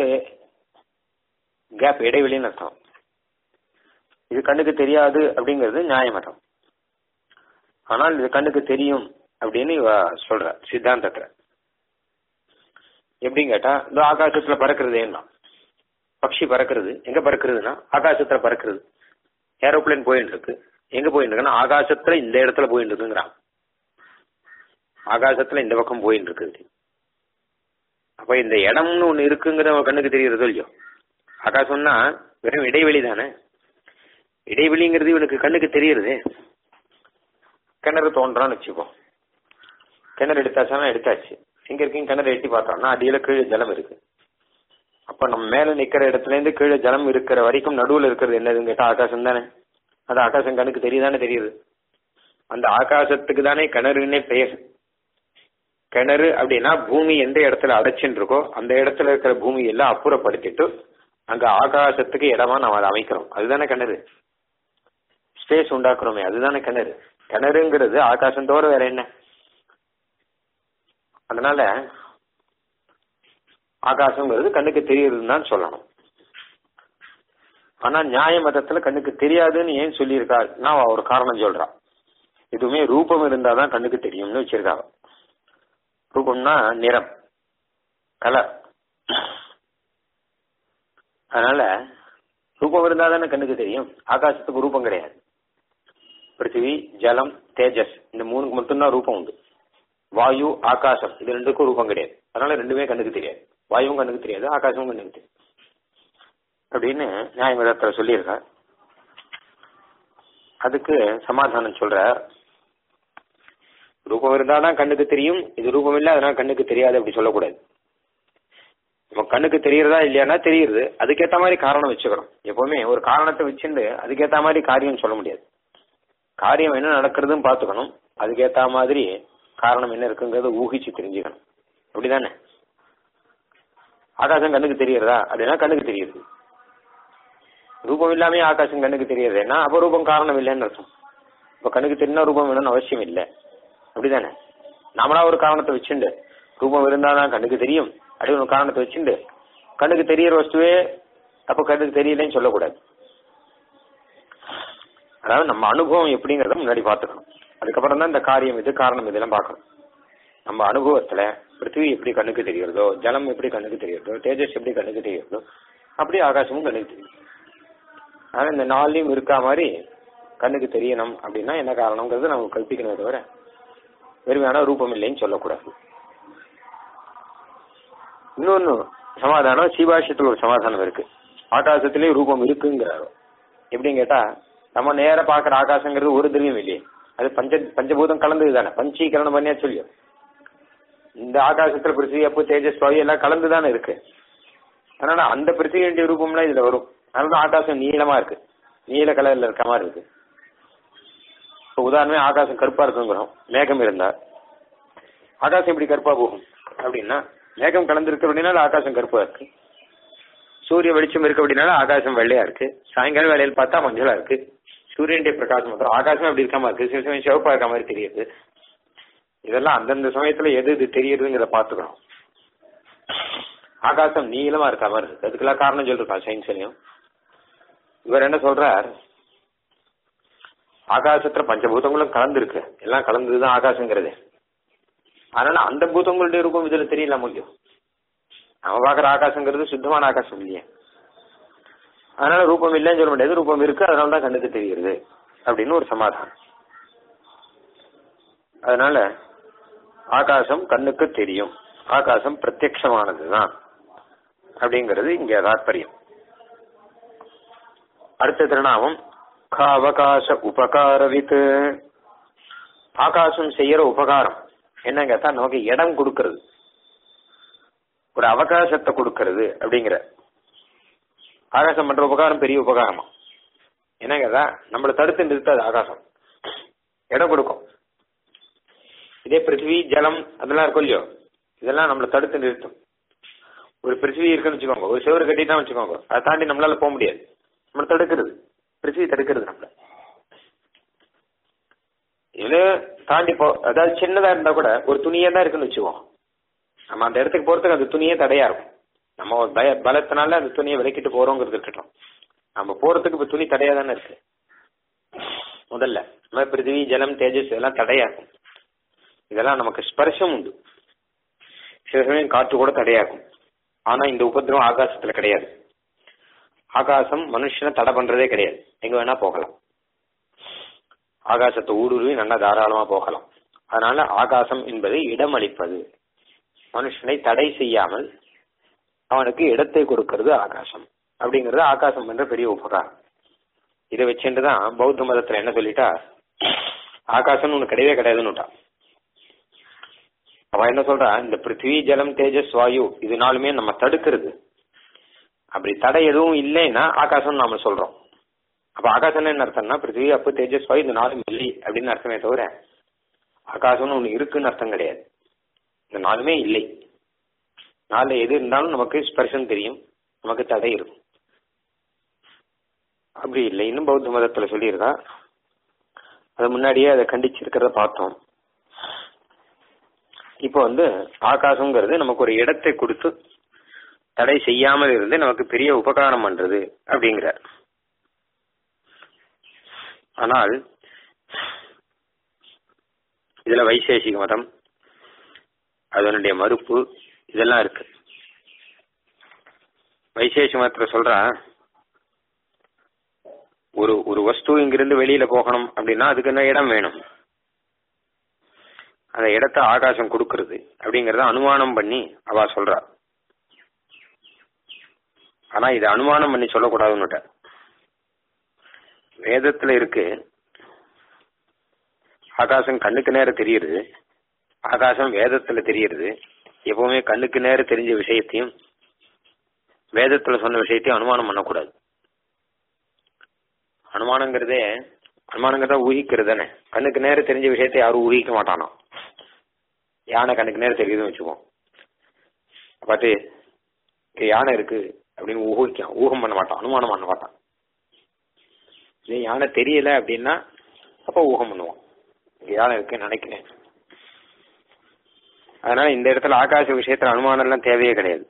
கேப் இடைவெளின்னு அர்த்தம் இது கண்ணுக்கு தெரியாது அப்படிங்கிறது நியாயமதம் ஆனால் இது கண்ணுக்கு தெரியும் அப்படின்னு இவ சொல்ற சித்தாந்தத்துல எப்படின்னு கேட்டா இந்த ஆகாசத்துல பறக்கிறது என்ன பக்ஷி பறக்கிறது எங்க பறக்கிறதுனா ஆகாசத்துல பறக்கிறது ஏரோப்ளேன் போயிட்டு இருக்கு எங்க போயிட்டு இருக்குன்னா ஆகாசத்துல இந்த இடத்துல போயிட்டு இருக்குங்கிறான் ஆகாசத்துல இந்த பக்கம் போயிட்டு இருக்குது அப்ப இந்த இடம்னு ஒண்ணு இருக்குங்கிறது நம்ம கண்ணுக்கு தெரியறது இல்லையோ ஆகாசம்னா வெறும் இடைவெளி தானே இடைவெளிங்கிறது இவனுக்கு கண்ணுக்கு தெரியறது கிணறு தோன்றான்னு வச்சுப்போம் கிணறு எடுத்தாச்சுன்னா எடுத்தாச்சு எங்க இருக்கீங்க கிணறு எட்டி பார்த்தோம்னா அடியில கீழே ஜலம் இருக்கு அப்ப நம்ம மேல நிக்கிற இடத்துல இருந்து கீழே ஜலம் இருக்கிற வரைக்கும் நடுவுல இருக்கிறது என்னதுன்னு கேட்டா ஆகாசம் தானே அது ஆகாசம் கண்ணுக்கு தெரியுதானே தெரியுது அந்த ஆகாசத்துக்கு தானே கிணறுன்னே பெயர் கிணறு அப்படின்னா பூமி எந்த இடத்துல அடைச்சுன்னு இருக்கோ அந்த இடத்துல இருக்கிற பூமி எல்லாம் அப்புறப்படுத்திட்டு அங்க ஆகாசத்துக்கு இடமா நம்ம அதை அமைக்கிறோம் அதுதானே கிணறு ஸ்பேஸ் உண்டாக்குறோமே அதுதானே கிணறு கிணறுங்கிறது ஆகாசம் தவிர வேற என்ன அதனால ஆகாசங்கிறது கண்ணுக்கு தெரியுதுன்னு தான் சொல்லணும் ஆனா நியாய மதத்துல கண்ணுக்கு தெரியாதுன்னு ஏன் சொல்லியிருக்காருன்னா அவ ஒரு காரணம் சொல்றா எதுவுமே ரூபம் இருந்தாதான் கண்ணுக்கு தெரியும்னு வச்சிருக்காங்க ரூபம்னா நிறம் கலர் அதனால ரூபம் இருந்தா தானே கண்ணுக்கு தெரியும் ஆகாசத்துக்கு ரூபம் கிடையாது பிருத்திவி ஜலம் தேஜஸ் இந்த மூணுக்கு மட்டும்தான் ரூபம் உண்டு வாயு ஆகாசம் இது ரெண்டுக்கும் ரூபம் கிடையாது அதனால ரெண்டுமே கண்ணுக்கு தெரியாது வாயுவும் கண்ணுக்கு தெரியாது ஆகாசமும் கண்ணுக்கு தெரியாது அப்படின்னு நியாயமதத்துல சொல்லியிருக்க அதுக்கு சமாதானம் சொல்ற ரூபம் இருந்தாதான் கண்ணுக்கு தெரியும் இது ரூபம் இல்லை அதனால கண்ணுக்கு தெரியாது அப்படி சொல்லக்கூடாது நம்ம கண்ணுக்கு தெரியறதா இல்லையானா தெரியுது அதுக்கேத்த மாதிரி காரணம் வச்சுக்கணும் எப்பவுமே ஒரு காரணத்தை வச்சுட்டு அதுக்கேத்த மாதிரி காரியம் சொல்ல முடியாது காரியம் என்ன நடக்கிறதுன்னு பார்த்துக்கணும் அதுக்கேத்த மாதிரி காரணம் என்ன இருக்குங்கிறத ஊகிச்சு தெரிஞ்சுக்கணும் அப்படிதானே ஆகாசம் கண்ணுக்கு தெரியறதா அப்படின்னா கண்ணுக்கு தெரியுது ரூபம் இல்லாமே ஆகாசம் கண்ணுக்கு தெரியறதுன்னா அப்ப ரூபம் காரணம் இல்லைன்னு அர்த்தம் இப்ப கண்ணுக்கு தெரிஞ்சா ரூபம் வேணும்னு அவசியம் இல்லை அப்படிதானே நம்மளா ஒரு காரணத்தை வச்சுண்டு ரூபம் இருந்தாதான் கண்ணுக்கு தெரியும் அப்படி ஒரு காரணத்தை வச்சுண்டு கண்ணுக்கு தெரியற வஸ்துவே அப்ப கண்ணுக்கு தெரியலன்னு சொல்லக்கூடாது அதாவது நம்ம அனுபவம் எப்படிங்கறத முன்னாடி பார்த்துக்கணும் அதுக்கப்புறம் தான் இந்த காரியம் இது காரணம் இதெல்லாம் பார்க்கணும் நம்ம அனுபவத்துல பிருத்திவி எப்படி கண்ணுக்கு தெரியறதோ ஜலம் எப்படி கண்ணுக்கு தெரியறதோ தேஜஸ் எப்படி கண்ணுக்கு தெரியறதோ அப்படி ஆகாசமும் கண்ணுக்கு தெரியும் ஆனா இந்த நாளையும் இருக்கா மாதிரி கண்ணுக்கு தெரியணும் அப்படின்னா என்ன காரணங்கிறது நம்ம கல்பிக்கணுமே தவிர வெறுமையான ரூபம் இல்லைன்னு சொல்லக்கூடாது இன்னொன்னு சமாதானம் சீபாஷத்துல ஒரு சமாதானம் இருக்கு ஆகாசத்திலேயே ரூபம் இருக்குங்கிறாரோ எப்படின்னு கேட்டா நம்ம நேர பாக்குற ஆகாசங்கிறது ஒரு திரவியம் இல்லையே அது பஞ்ச பஞ்சபூதம் கலந்தது தானே பஞ்சீகரணம் பண்ணியா சொல்லியும் இந்த ஆகாசத்துல பிருத்திவி அப்போ தேஜஸ் வாயு எல்லாம் கலந்து தானே இருக்கு அதனால அந்த பிருத்திவியுடைய ரூபம்லாம் இதுல வரும் அதனால ஆகாசம் நீளமா இருக்கு நீல கலர்ல இருக்க மாதிரி இருக்கு இப்போ உதாரணமே ஆகாசம் கருப்பா இருக்குங்கிறோம் மேகம் இருந்தா ஆகாசம் எப்படி கருப்பா போகும் அப்படின்னா மேகம் கலந்துருக்கு அப்படின்னால ஆகாசம் கருப்பா இருக்கு சூரிய வெளிச்சம் இருக்கு அப்படின்னால ஆகாசம் வெள்ளையா இருக்கு சாயங்காலம் வேலையில் பார்த்தா மஞ்சளா இருக்கு சூரியனுடைய பிரகாசம் மாத்திரம் ஆகாசம் அப்படி இருக்க மாதிரி இருக்கு சில சமயம் சிவப்பா இருக்க மாதிரி தெரியுது இதெல்லாம் அந்தந்த சமயத்துல எது இது தெரியுதுங்கிறத பாத்துக்கணும் ஆகாசம் நீளமா இருக்க மாதிரி இருக்கு அதுக்கெல்லாம் காரணம் சொல்லிருக்கான் சயின்ஸ்லயும் இவர் என்ன சொல்றார் ஆகாசத்துல பஞ்சபூதங்களும் கலந்துருக்கு எல்லாம் கலந்ததுதான் ஆகாசங்கிறது அதனால அந்த பூதங்களுடைய ரூபம் இதுல தெரியல முடியும் நம்ம பாக்குற ஆகாசங்கிறது சுத்தமான ஆகாசம் இல்லையே அதனால ரூபம் இல்லைன்னு சொல்ல முடியாது ரூபம் இருக்கு அதனால தான் கண்ணுக்கு தெரியுது அப்படின்னு ஒரு சமாதானம் அதனால ஆகாசம் கண்ணுக்கு தெரியும் ஆகாசம் பிரத்யக்ஷமானதுதான் அப்படிங்கிறது இங்க தாற்பயம் அடுத்த திருநாமம் அவகாச உபகாரவித்து ஆகாசம் செய்யற உபகாரம் என்ன கேட்டா நமக்கு இடம் கொடுக்கறது ஒரு அவகாசத்தை கொடுக்கறது அப்படிங்கிற ஆகாசம் பண்ற உபகாரம் பெரிய உபகாரமா என்ன கேட்டா நம்மளை தடுத்து நிறுத்தாது ஆகாசம் இடம் கொடுக்கும் இதே பிருத்திவி ஜலம் அதெல்லாம் இருக்கும் இல்லையோ இதெல்லாம் நம்மளை தடுத்து நிறுத்தும் ஒரு பிருத்திவி இருக்குன்னு வச்சுக்கோங்க ஒரு சிவரு கட்டிட்டா வச்சுக்கோங்க அதை தாண்டி நம்மளால போக முடியாது நம்மளை தடுக்கிறது பிருத்திவி தடுக்கிறது நம்மள இதுல தாண்டி போ அதாவது சின்னதா இருந்தா கூட ஒரு துணியே தான் இருக்குன்னு வச்சுக்கோம் நம்ம அந்த இடத்துக்கு போறதுக்கு அந்த துணியே தடையா இருக்கும் நம்ம ஒரு பய பலத்தினால அந்த துணியை விலக்கிட்டு போறோங்கிறது இருக்கட்டும் நம்ம போறதுக்கு இப்ப துணி தடையா தானே இருக்கு முதல்ல நம்ம பிருத்திவி ஜலம் தேஜஸ் இதெல்லாம் தடையா இருக்கும் இதெல்லாம் நமக்கு ஸ்பர்ஷம் உண்டு சில சமயம் காற்று கூட தடையா இருக்கும் ஆனா இந்த உபதிரவம் ஆகாசத்துல கிடையாது ஆகாசம் மனுஷனை தடை பண்றதே கிடையாது எங்க வேணா போகலாம் ஆகாசத்தை ஊடுருவி நல்லா தாராளமா போகலாம் அதனால ஆகாசம் என்பது இடம் அளிப்பது மனுஷனை தடை செய்யாமல் அவனுக்கு இடத்தை கொடுக்கிறது ஆகாசம் அப்படிங்கிறது ஆகாசம் என்ற பெரிய உபகாரம் இதை வச்சுட்டு தான் பௌத்த மதத்துல என்ன சொல்லிட்டா ஆகாசம்னு ஒண்ணு கிடையவே கிடையாதுன்னுட்டா அவன் என்ன சொல்றா இந்த பிருத்திவி ஜலம் தேஜஸ் வாயு இது நாளுமே நம்ம தடுக்கிறது அப்படி தடை எதுவும் இல்லைன்னா ஆகாசம் நாம சொல்றோம் அப்ப ஆகாசம் என்ன அர்த்தம்னா பிருத்திவி அப்பு தேஜஸ் வாயு இந்த நாளும் இல்லை அப்படின்னு அர்த்தமே தவிர ஆகாசம்னு ஒண்ணு இருக்குன்னு அர்த்தம் கிடையாது இந்த நாளுமே இல்லை நாலு எது இருந்தாலும் நமக்கு ஸ்பர்ஷம் தெரியும் நமக்கு தடை இருக்கும் அப்படி இல்லை இன்னும் பௌத்த மதத்துல சொல்லியிருக்கா அது முன்னாடியே அதை கண்டிச்சிருக்கிறத பார்த்தோம் இப்போ வந்து ஆகாசங்கிறது நமக்கு ஒரு இடத்தை கொடுத்து தடை செய்யாமல் இருந்து நமக்கு பெரிய உபகாரம் பண்றது அப்படிங்கிறார் ஆனால் இதுல வைசேஷிக மதம் அதனுடைய மறுப்பு இதெல்லாம் இருக்கு வைசேஷ மதத்துல சொல்றா ஒரு ஒரு வஸ்து இங்கிருந்து வெளியில போகணும் அப்படின்னா அதுக்கு என்ன இடம் வேணும் அந்த இடத்த ஆகாசம் கொடுக்கறது அப்படிங்கறத அனுமானம் பண்ணி அவ சொல்றா ஆனா இது அனுமானம் பண்ணி சொல்லக்கூடாதுன்னுட்ட வேதத்துல இருக்கு ஆகாசம் கண்ணுக்கு நேரம் தெரியுது ஆகாசம் வேதத்துல தெரியுது எப்பவுமே கண்ணுக்கு நேரம் தெரிஞ்ச விஷயத்தையும் வேதத்துல சொன்ன விஷயத்தையும் அனுமானம் பண்ணக்கூடாது அனுமானங்கிறதே அனுமானங்கிறத ஊகிக்கிறது தானே கண்ணுக்கு நேரம் தெரிஞ்ச விஷயத்தை யாரும் ஊகிக்க மாட்டானோ யானை கண்ணுக்கு நேரம் தெரியுதுன்னு வச்சுப்போம் பார்த்து இங்க யானை இருக்கு அப்படின்னு ஊகிக்கான் ஊகம் பண்ண மாட்டான் அனுமானம் பண்ண மாட்டான் இதே யானை தெரியல அப்படின்னா அப்ப ஊகம் பண்ணுவான் இங்க யானை இருக்குன்னு நினைக்கிறேன் அதனால இந்த இடத்துல ஆகாச விஷயத்துல அனுமானம் எல்லாம் தேவையே கிடையாது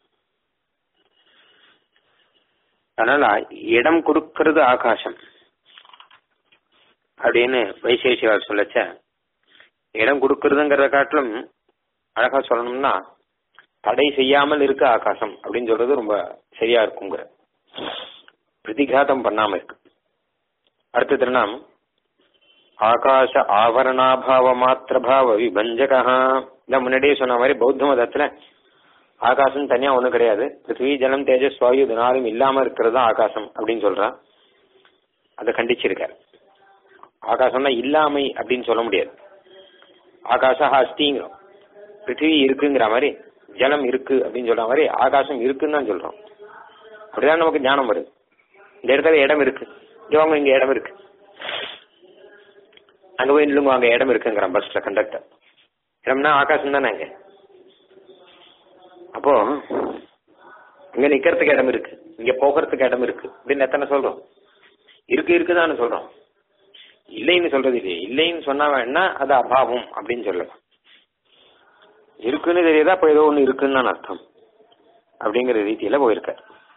அதனால இடம் கொடுக்கிறது ஆகாசம் அப்படின்னு வைசேஷிகார் சொல்லச்ச இடம் கொடுக்கறதுங்கிறத காட்டிலும் அழகா சொல்லணும்னா தடை செய்யாமல் இருக்க ஆகாசம் அப்படின்னு சொல்றது ரொம்ப சரியா இருக்குங்கிற பிரதிகாதம் பண்ணாம இருக்கு அடுத்த திருநாமம் ஆகாச ஆவரணாபாவ மாத்திரபாவ விபஞ்சகா இந்த முன்னாடியே சொன்ன மாதிரி பௌத்த மதத்துல ஆகாசம் தனியா ஒண்ணும் கிடையாது பிருத்திவி ஜலம் தேஜஸ் வாயு இது நாளும் இல்லாம இருக்கிறது தான் ஆகாசம் அப்படின்னு சொல்றான் அதை கண்டிச்சிருக்கார் ஆகாசம்னா இல்லாமை அப்படின்னு சொல்ல முடியாது ஆகாச அஸ்திங்கிறோம் பிருத்திவி இருக்குங்கிற மாதிரி ஜலம் இருக்கு அப்படின்னு சொல்ற மாதிரி ஆகாசம் இருக்குன்னு தான் சொல்றோம் அப்படிதான் நமக்கு ஞானம் வருது இந்த இடத்துல இடம் இருக்கு இங்க வாங்க இங்க இடம் இருக்கு அங்க போய் நில்லுங்க அங்க இடம் இருக்குங்கிறான் பஸ்ல கண்டக்டர் இடம்னா ஆகாசம் தானே அங்க அப்போ இங்க நிக்கிறதுக்கு இடம் இருக்கு இங்க போகிறதுக்கு இடம் இருக்கு அப்படின்னு எத்தனை சொல்றோம் இருக்கு இருக்குதான்னு சொல்றோம் இல்லைன்னு சொல்றது இல்லையே இல்லைன்னு சொன்னா வேணா அது அபாவம் அப்படின்னு சொல்லலாம் இருக்குன்னு தெரியுதா அப்ப ஏதோ ஒண்ணு இருக்குன்னு தான் அர்த்தம் அப்படிங்கிற ரீதியில போயிருக்க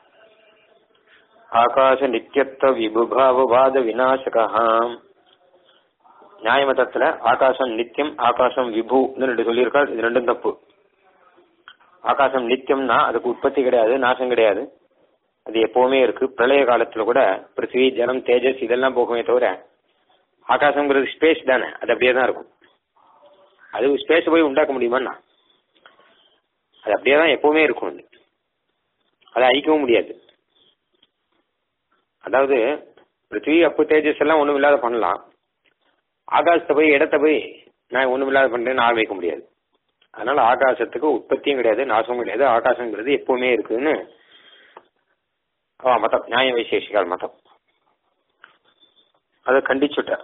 ஆகாச நித்தியத்துவ விபுபாவவாத விநாசகா நியாயமதத்துல ஆகாசம் நித்தியம் ஆகாசம் விபுன்னு ரெண்டு சொல்லியிருக்காள் இது ரெண்டும் தப்பு ஆகாசம் நித்தியம்னா அதுக்கு உற்பத்தி கிடையாது நாசம் கிடையாது அது எப்பவுமே இருக்கு பிரளய காலத்துல கூட பிருத்திவி ஜலம் தேஜஸ் இதெல்லாம் போகுமே தவிர ஆகாசம்ங்கிறது ஸ்பேஸ் தானே அது அப்படியே தான் இருக்கும் அது ஸ்பேஸ் போய் உண்டாக்க முடியுமாண்ணா அது அப்படியே தான் எப்பவுமே இருக்கும் அது அதை அழிக்கவும் முடியாது அதாவது பிருத்திவி அப்பு தேஜஸ் எல்லாம் ஒன்றும் இல்லாத பண்ணலாம் ஆகாசத்தை போய் இடத்த போய் நான் ஒன்றும் இல்லாத பண்ணுறேன்னு ஆள் வைக்க முடியாது அதனால ஆகாசத்துக்கு உற்பத்தியும் கிடையாது நாசமும் கிடையாது ஆகாசங்கிறது எப்பவுமே இருக்குதுன்னு அவன் மதம் நியாய வைசேஷிகால் மதம் அதை கண்டிச்சுட்டார்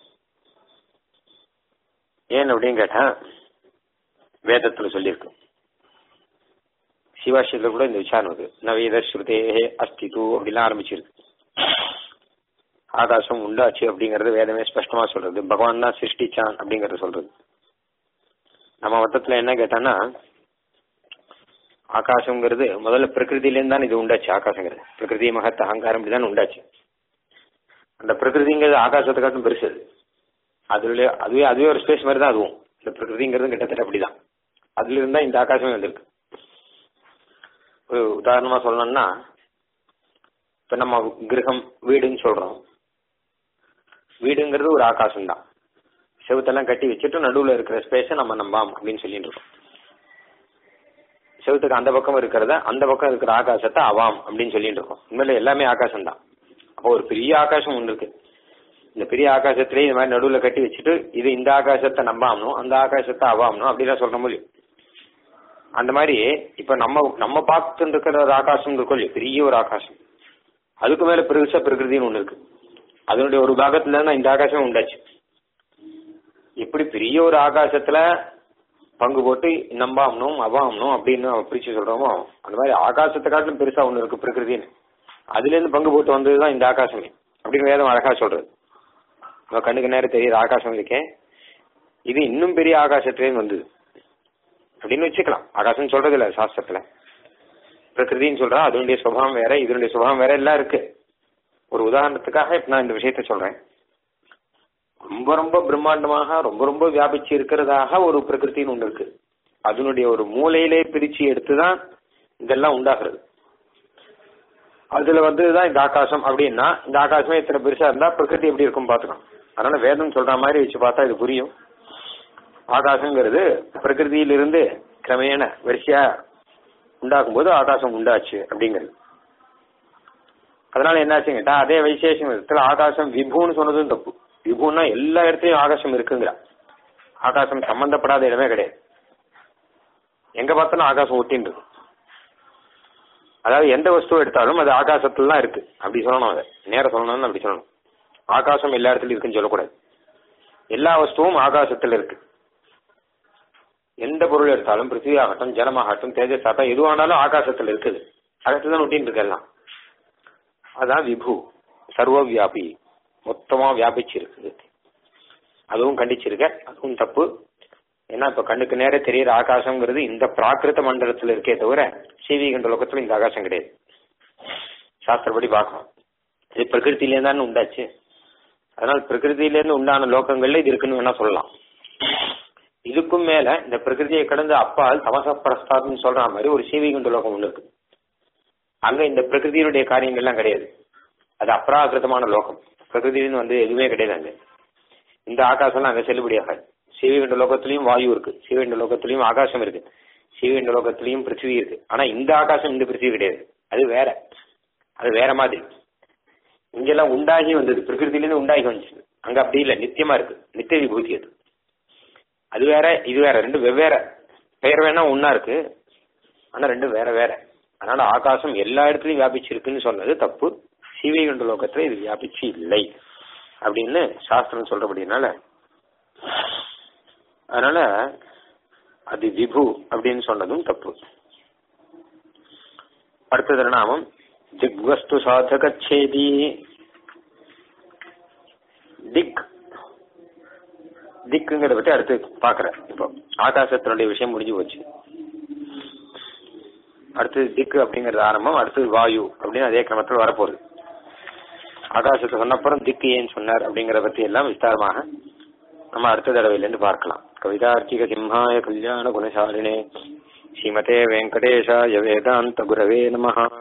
ஏன் அப்படின்னு கேட்டா வேதத்துல சொல்லியிருக்கு சிவாஷியத்துல கூட இந்த விசாரம் வருது நவீத ஸ்ருதே அஸ்திது அப்படிலாம் ஆரம்பிச்சிருக்கு ஆகாசம் உண்டாச்சு அப்படிங்கறது வேதமே ஸ்பஷ்டமா சொல்றது பகவான் தான் சிருஷ்டிச்சான் அப்படிங்கறத சொல்றது நம்ம மொத்தத்துல என்ன கேட்டான்னா ஆகாசங்கிறது முதல்ல பிரகிருதியிலேருந்து தான் இது உண்டாச்சு ஆகாசங்கிறது பிரகிருதி மகத் அகங்காரம் இப்படிதான் உண்டாச்சு அந்த பிரகிருதிங்கிறது ஆகாசத்தை காட்டும் பெருசு அது அதுல அதுவே அதுவே ஒரு ஸ்பேஸ் மாதிரி தான் அதுவும் இந்த பிரகிருதிங்கிறது கிட்டத்தட்ட அப்படிதான் அதுல இருந்தா இந்த ஆகாசமே வந்திருக்கு ஒரு உதாரணமா சொல்லணும்னா இப்ப நம்ம கிரகம் வீடுன்னு சொல்றோம் வீடுங்கிறது ஒரு ஆகாசம் தான் செவுத்தெல்லாம் கட்டி வச்சுட்டு நடுவுல இருக்கிற ஸ்பேஸை நம்ம நம்பாம் அப்படின்னு சொல்லிட்டு இருக்கோம் செவுத்துக்கு அந்த பக்கம் இருக்கிறத அந்த பக்கம் இருக்கிற ஆகாசத்தை அவாம் அப்படின்னு சொல்லிட்டு இருக்கோம் உண்மையில எல்லாமே ஆகாசம் தான் அப்போ ஒரு பெரிய ஆகாசம் ஒன்று இருக்கு இந்த பெரிய ஆகாசத்திலே இந்த மாதிரி நடுவுல கட்டி வச்சுட்டு இது இந்த ஆகாசத்தை நம்பாமணும் அந்த ஆகாசத்தை அவாமணும் அப்படிலாம் சொல்ற முடியும் அந்த மாதிரி இப்ப நம்ம நம்ம பார்த்துட்டு இருக்கிற ஒரு ஆகாசம் இருக்கும் இல்லையா பெரிய ஒரு ஆகாசம் அதுக்கு மேல பெருசா பிரகிருதின்னு ஒண்ணு இருக்கு அதனுடைய ஒரு பாகத்துல தான் இந்த ஆகாசம் உண்டாச்சு எப்படி பெரிய ஒரு ஆகாசத்துல பங்கு போட்டு நம்பாமணும் அவாமணும் அப்படின்னு நம்ம பிரிச்சு சொல்றோமோ அந்த மாதிரி ஆகாசத்தை காட்டிலும் பெருசா ஒண்ணு இருக்கு பிரகிருதின்னு அதுல இருந்து பங்கு போட்டு வந்ததுதான் இந்த ஆகாசமே அப்படின்னு வேதம் அழகா சொல்றது நம்ம கண்ணுக்கு நேரம் தெரியுற ஆகாசம் இருக்கேன் இது இன்னும் பெரிய ஆகாசத்திலேருந்து வந்தது அப்படின்னு வச்சுக்கலாம் ஆகாசம் சொல்றது இல்ல சாஸ்திரத்துல பிரகிருதின்னு சொல்றா அதனுடைய சுபாவம் வேற இதனுடைய சுபாவம் வேற எல்லாம் இருக்கு ஒரு உதாரணத்துக்காக இப்ப நான் இந்த விஷயத்த சொல்றேன் ரொம்ப ரொம்ப பிரம்மாண்டமாக ரொம்ப ரொம்ப வியாபிச்சு இருக்கிறதாக ஒரு பிரகிருத்தின்னு ஒண்ணு இருக்கு அதனுடைய ஒரு மூலையிலே பிரிச்சு எடுத்துதான் இதெல்லாம் உண்டாகிறது அதுல வந்துதான் இந்த ஆகாசம் அப்படின்னா இந்த ஆகாசமே இத்தனை பெருசா இருந்தா பிரகிருதி எப்படி இருக்கும் பாத்துக்கலாம் அதனால வேதம் சொல்ற மாதிரி வச்சு பார்த்தா இது புரியும் ஆகாசங்கிறது பிரகிருதியிலிருந்து கிரமேண வரிசையா உண்டாக்கும் போது ஆகாசம் உண்டாச்சு அப்படிங்கிறது அதனால என்னாச்சு கேட்டா அதே வைசேஷம் விதத்துல ஆகாசம் விபுன்னு சொன்னதும் தப்பு விபுன்னா எல்லா இடத்துலயும் ஆகாசம் இருக்குங்கிற ஆகாசம் சம்பந்தப்படாத இடமே கிடையாது எங்க பார்த்தாலும் ஆகாசம் ஒட்டின்னு இருக்கு அதாவது எந்த வஸ்துவை எடுத்தாலும் அது ஆகாசத்துல தான் இருக்கு அப்படி சொல்லணும் அதை நேர சொல்லணும்னு அப்படி சொல்லணும் ஆகாசம் எல்லா இடத்துலயும் இருக்குன்னு சொல்லக்கூடாது எல்லா வஸ்துவும் ஆகாசத்துல இருக்கு எந்த பொருள் எடுத்தாலும் பிருத்திவி ஆகட்டும் ஜலமாகட்டும் தேஜஸ் ஆகட்டும் எதுவானாலும் ஆகாசத்துல இருக்குது ஆகாசத்துல தான் ஒட்டின்னு இருக்கு எல்லாம் அதான் விபு சர்வ வியாபி மொத்தமா வியாபிச்சிருக்கு அதுவும் கண்டிச்சிருக்க அதுவும் தப்பு ஏன்னா இப்ப கண்ணுக்கு நேர தெரியற ஆகாசம்ங்கிறது இந்த பிராகிருத மண்டலத்துல இருக்கே தவிர சீவிகண்ட லோகத்துல இந்த ஆகாசம் கிடையாது சாஸ்திரப்படி பார்க்கணும் இது பிரகிருத்திலேருந்து தானே உண்டாச்சு அதனால் பிரகிருதியிலேருந்து உண்டான லோகங்கள்ல இது இருக்குன்னு வேணா சொல்லலாம் இதுக்கும் மேல இந்த பிரகிருதியை கடந்து அப்பால் தமச பிரஸ்தாத்னு சொல்ற மாதிரி ஒரு சீவிகுண்ட லோகம் ஒண்ணு இருக்கு அங்க இந்த பிரகிருதியினுடைய காரியங்கள்லாம் கிடையாது அது அப்ராகிருதமான லோகம் பிரகிருதியிலிருந்து வந்து எதுவுமே கிடையாது அங்க இந்த ஆகாசம்லாம் அங்க செல்லுபடியாகாது சீவிகண்ட லோகத்திலையும் வாயு இருக்கு சீவிகண்ட லோகத்திலையும் ஆகாசம் இருக்கு சீவிகண்ட லோகத்திலையும் பிருத்திவி இருக்கு ஆனா இந்த ஆகாசம் இந்த பிருத்திவி கிடையாது அது வேற அது வேற மாதிரி இங்கெல்லாம் உண்டாகி வந்தது பிரகிருதியிலிருந்து உண்டாகி வந்துச்சு அங்க அப்படி இல்லை நித்தியமா இருக்கு நித்திய விபூதி அது அது வேற இது வேற ரெண்டு வெவ்வேற பெயர் வேணா ஒன்னா இருக்கு ஆனா ரெண்டும் வேற வேற அதனால ஆகாசம் எல்லா இடத்துலயும் வியாபிச்சிருக்குன்னு சொன்னது தப்பு சீவைகுண்ட லோகத்துல இது வியாபிச்சு இல்லை அப்படின்னு சாஸ்திரம் சொல்றபடினால அதனால அது விபு அப்படின்னு சொன்னதும் தப்பு அடுத்தது நாமம் திக்வஸ்து சாதகச்சேதி திக் திக்குங்கிறத பத்தி அடுத்து பாக்குறேன் இப்போ ஆகாசத்தினுடைய விஷயம் முடிஞ்சு போச்சு அடுத்து திக்கு அப்படிங்கறது ஆரம்பம் அடுத்தது வாயு அப்படின்னு அதே கிரமத்தில் வரப்போகுது ஆகாசத்தை சொன்னப்புறம் திக்கு ஏன் சொன்னார் அப்படிங்கறத பத்தி எல்லாம் விஸ்தாரமாக நம்ம அடுத்த தடவையிலிருந்து பார்க்கலாம் கவிதார்க்கிக சிம்ஹாய கல்யாண குணசாலினே ஸ்ரீமதே வெங்கடேஷாய வேதாந்த குரவே நமஹா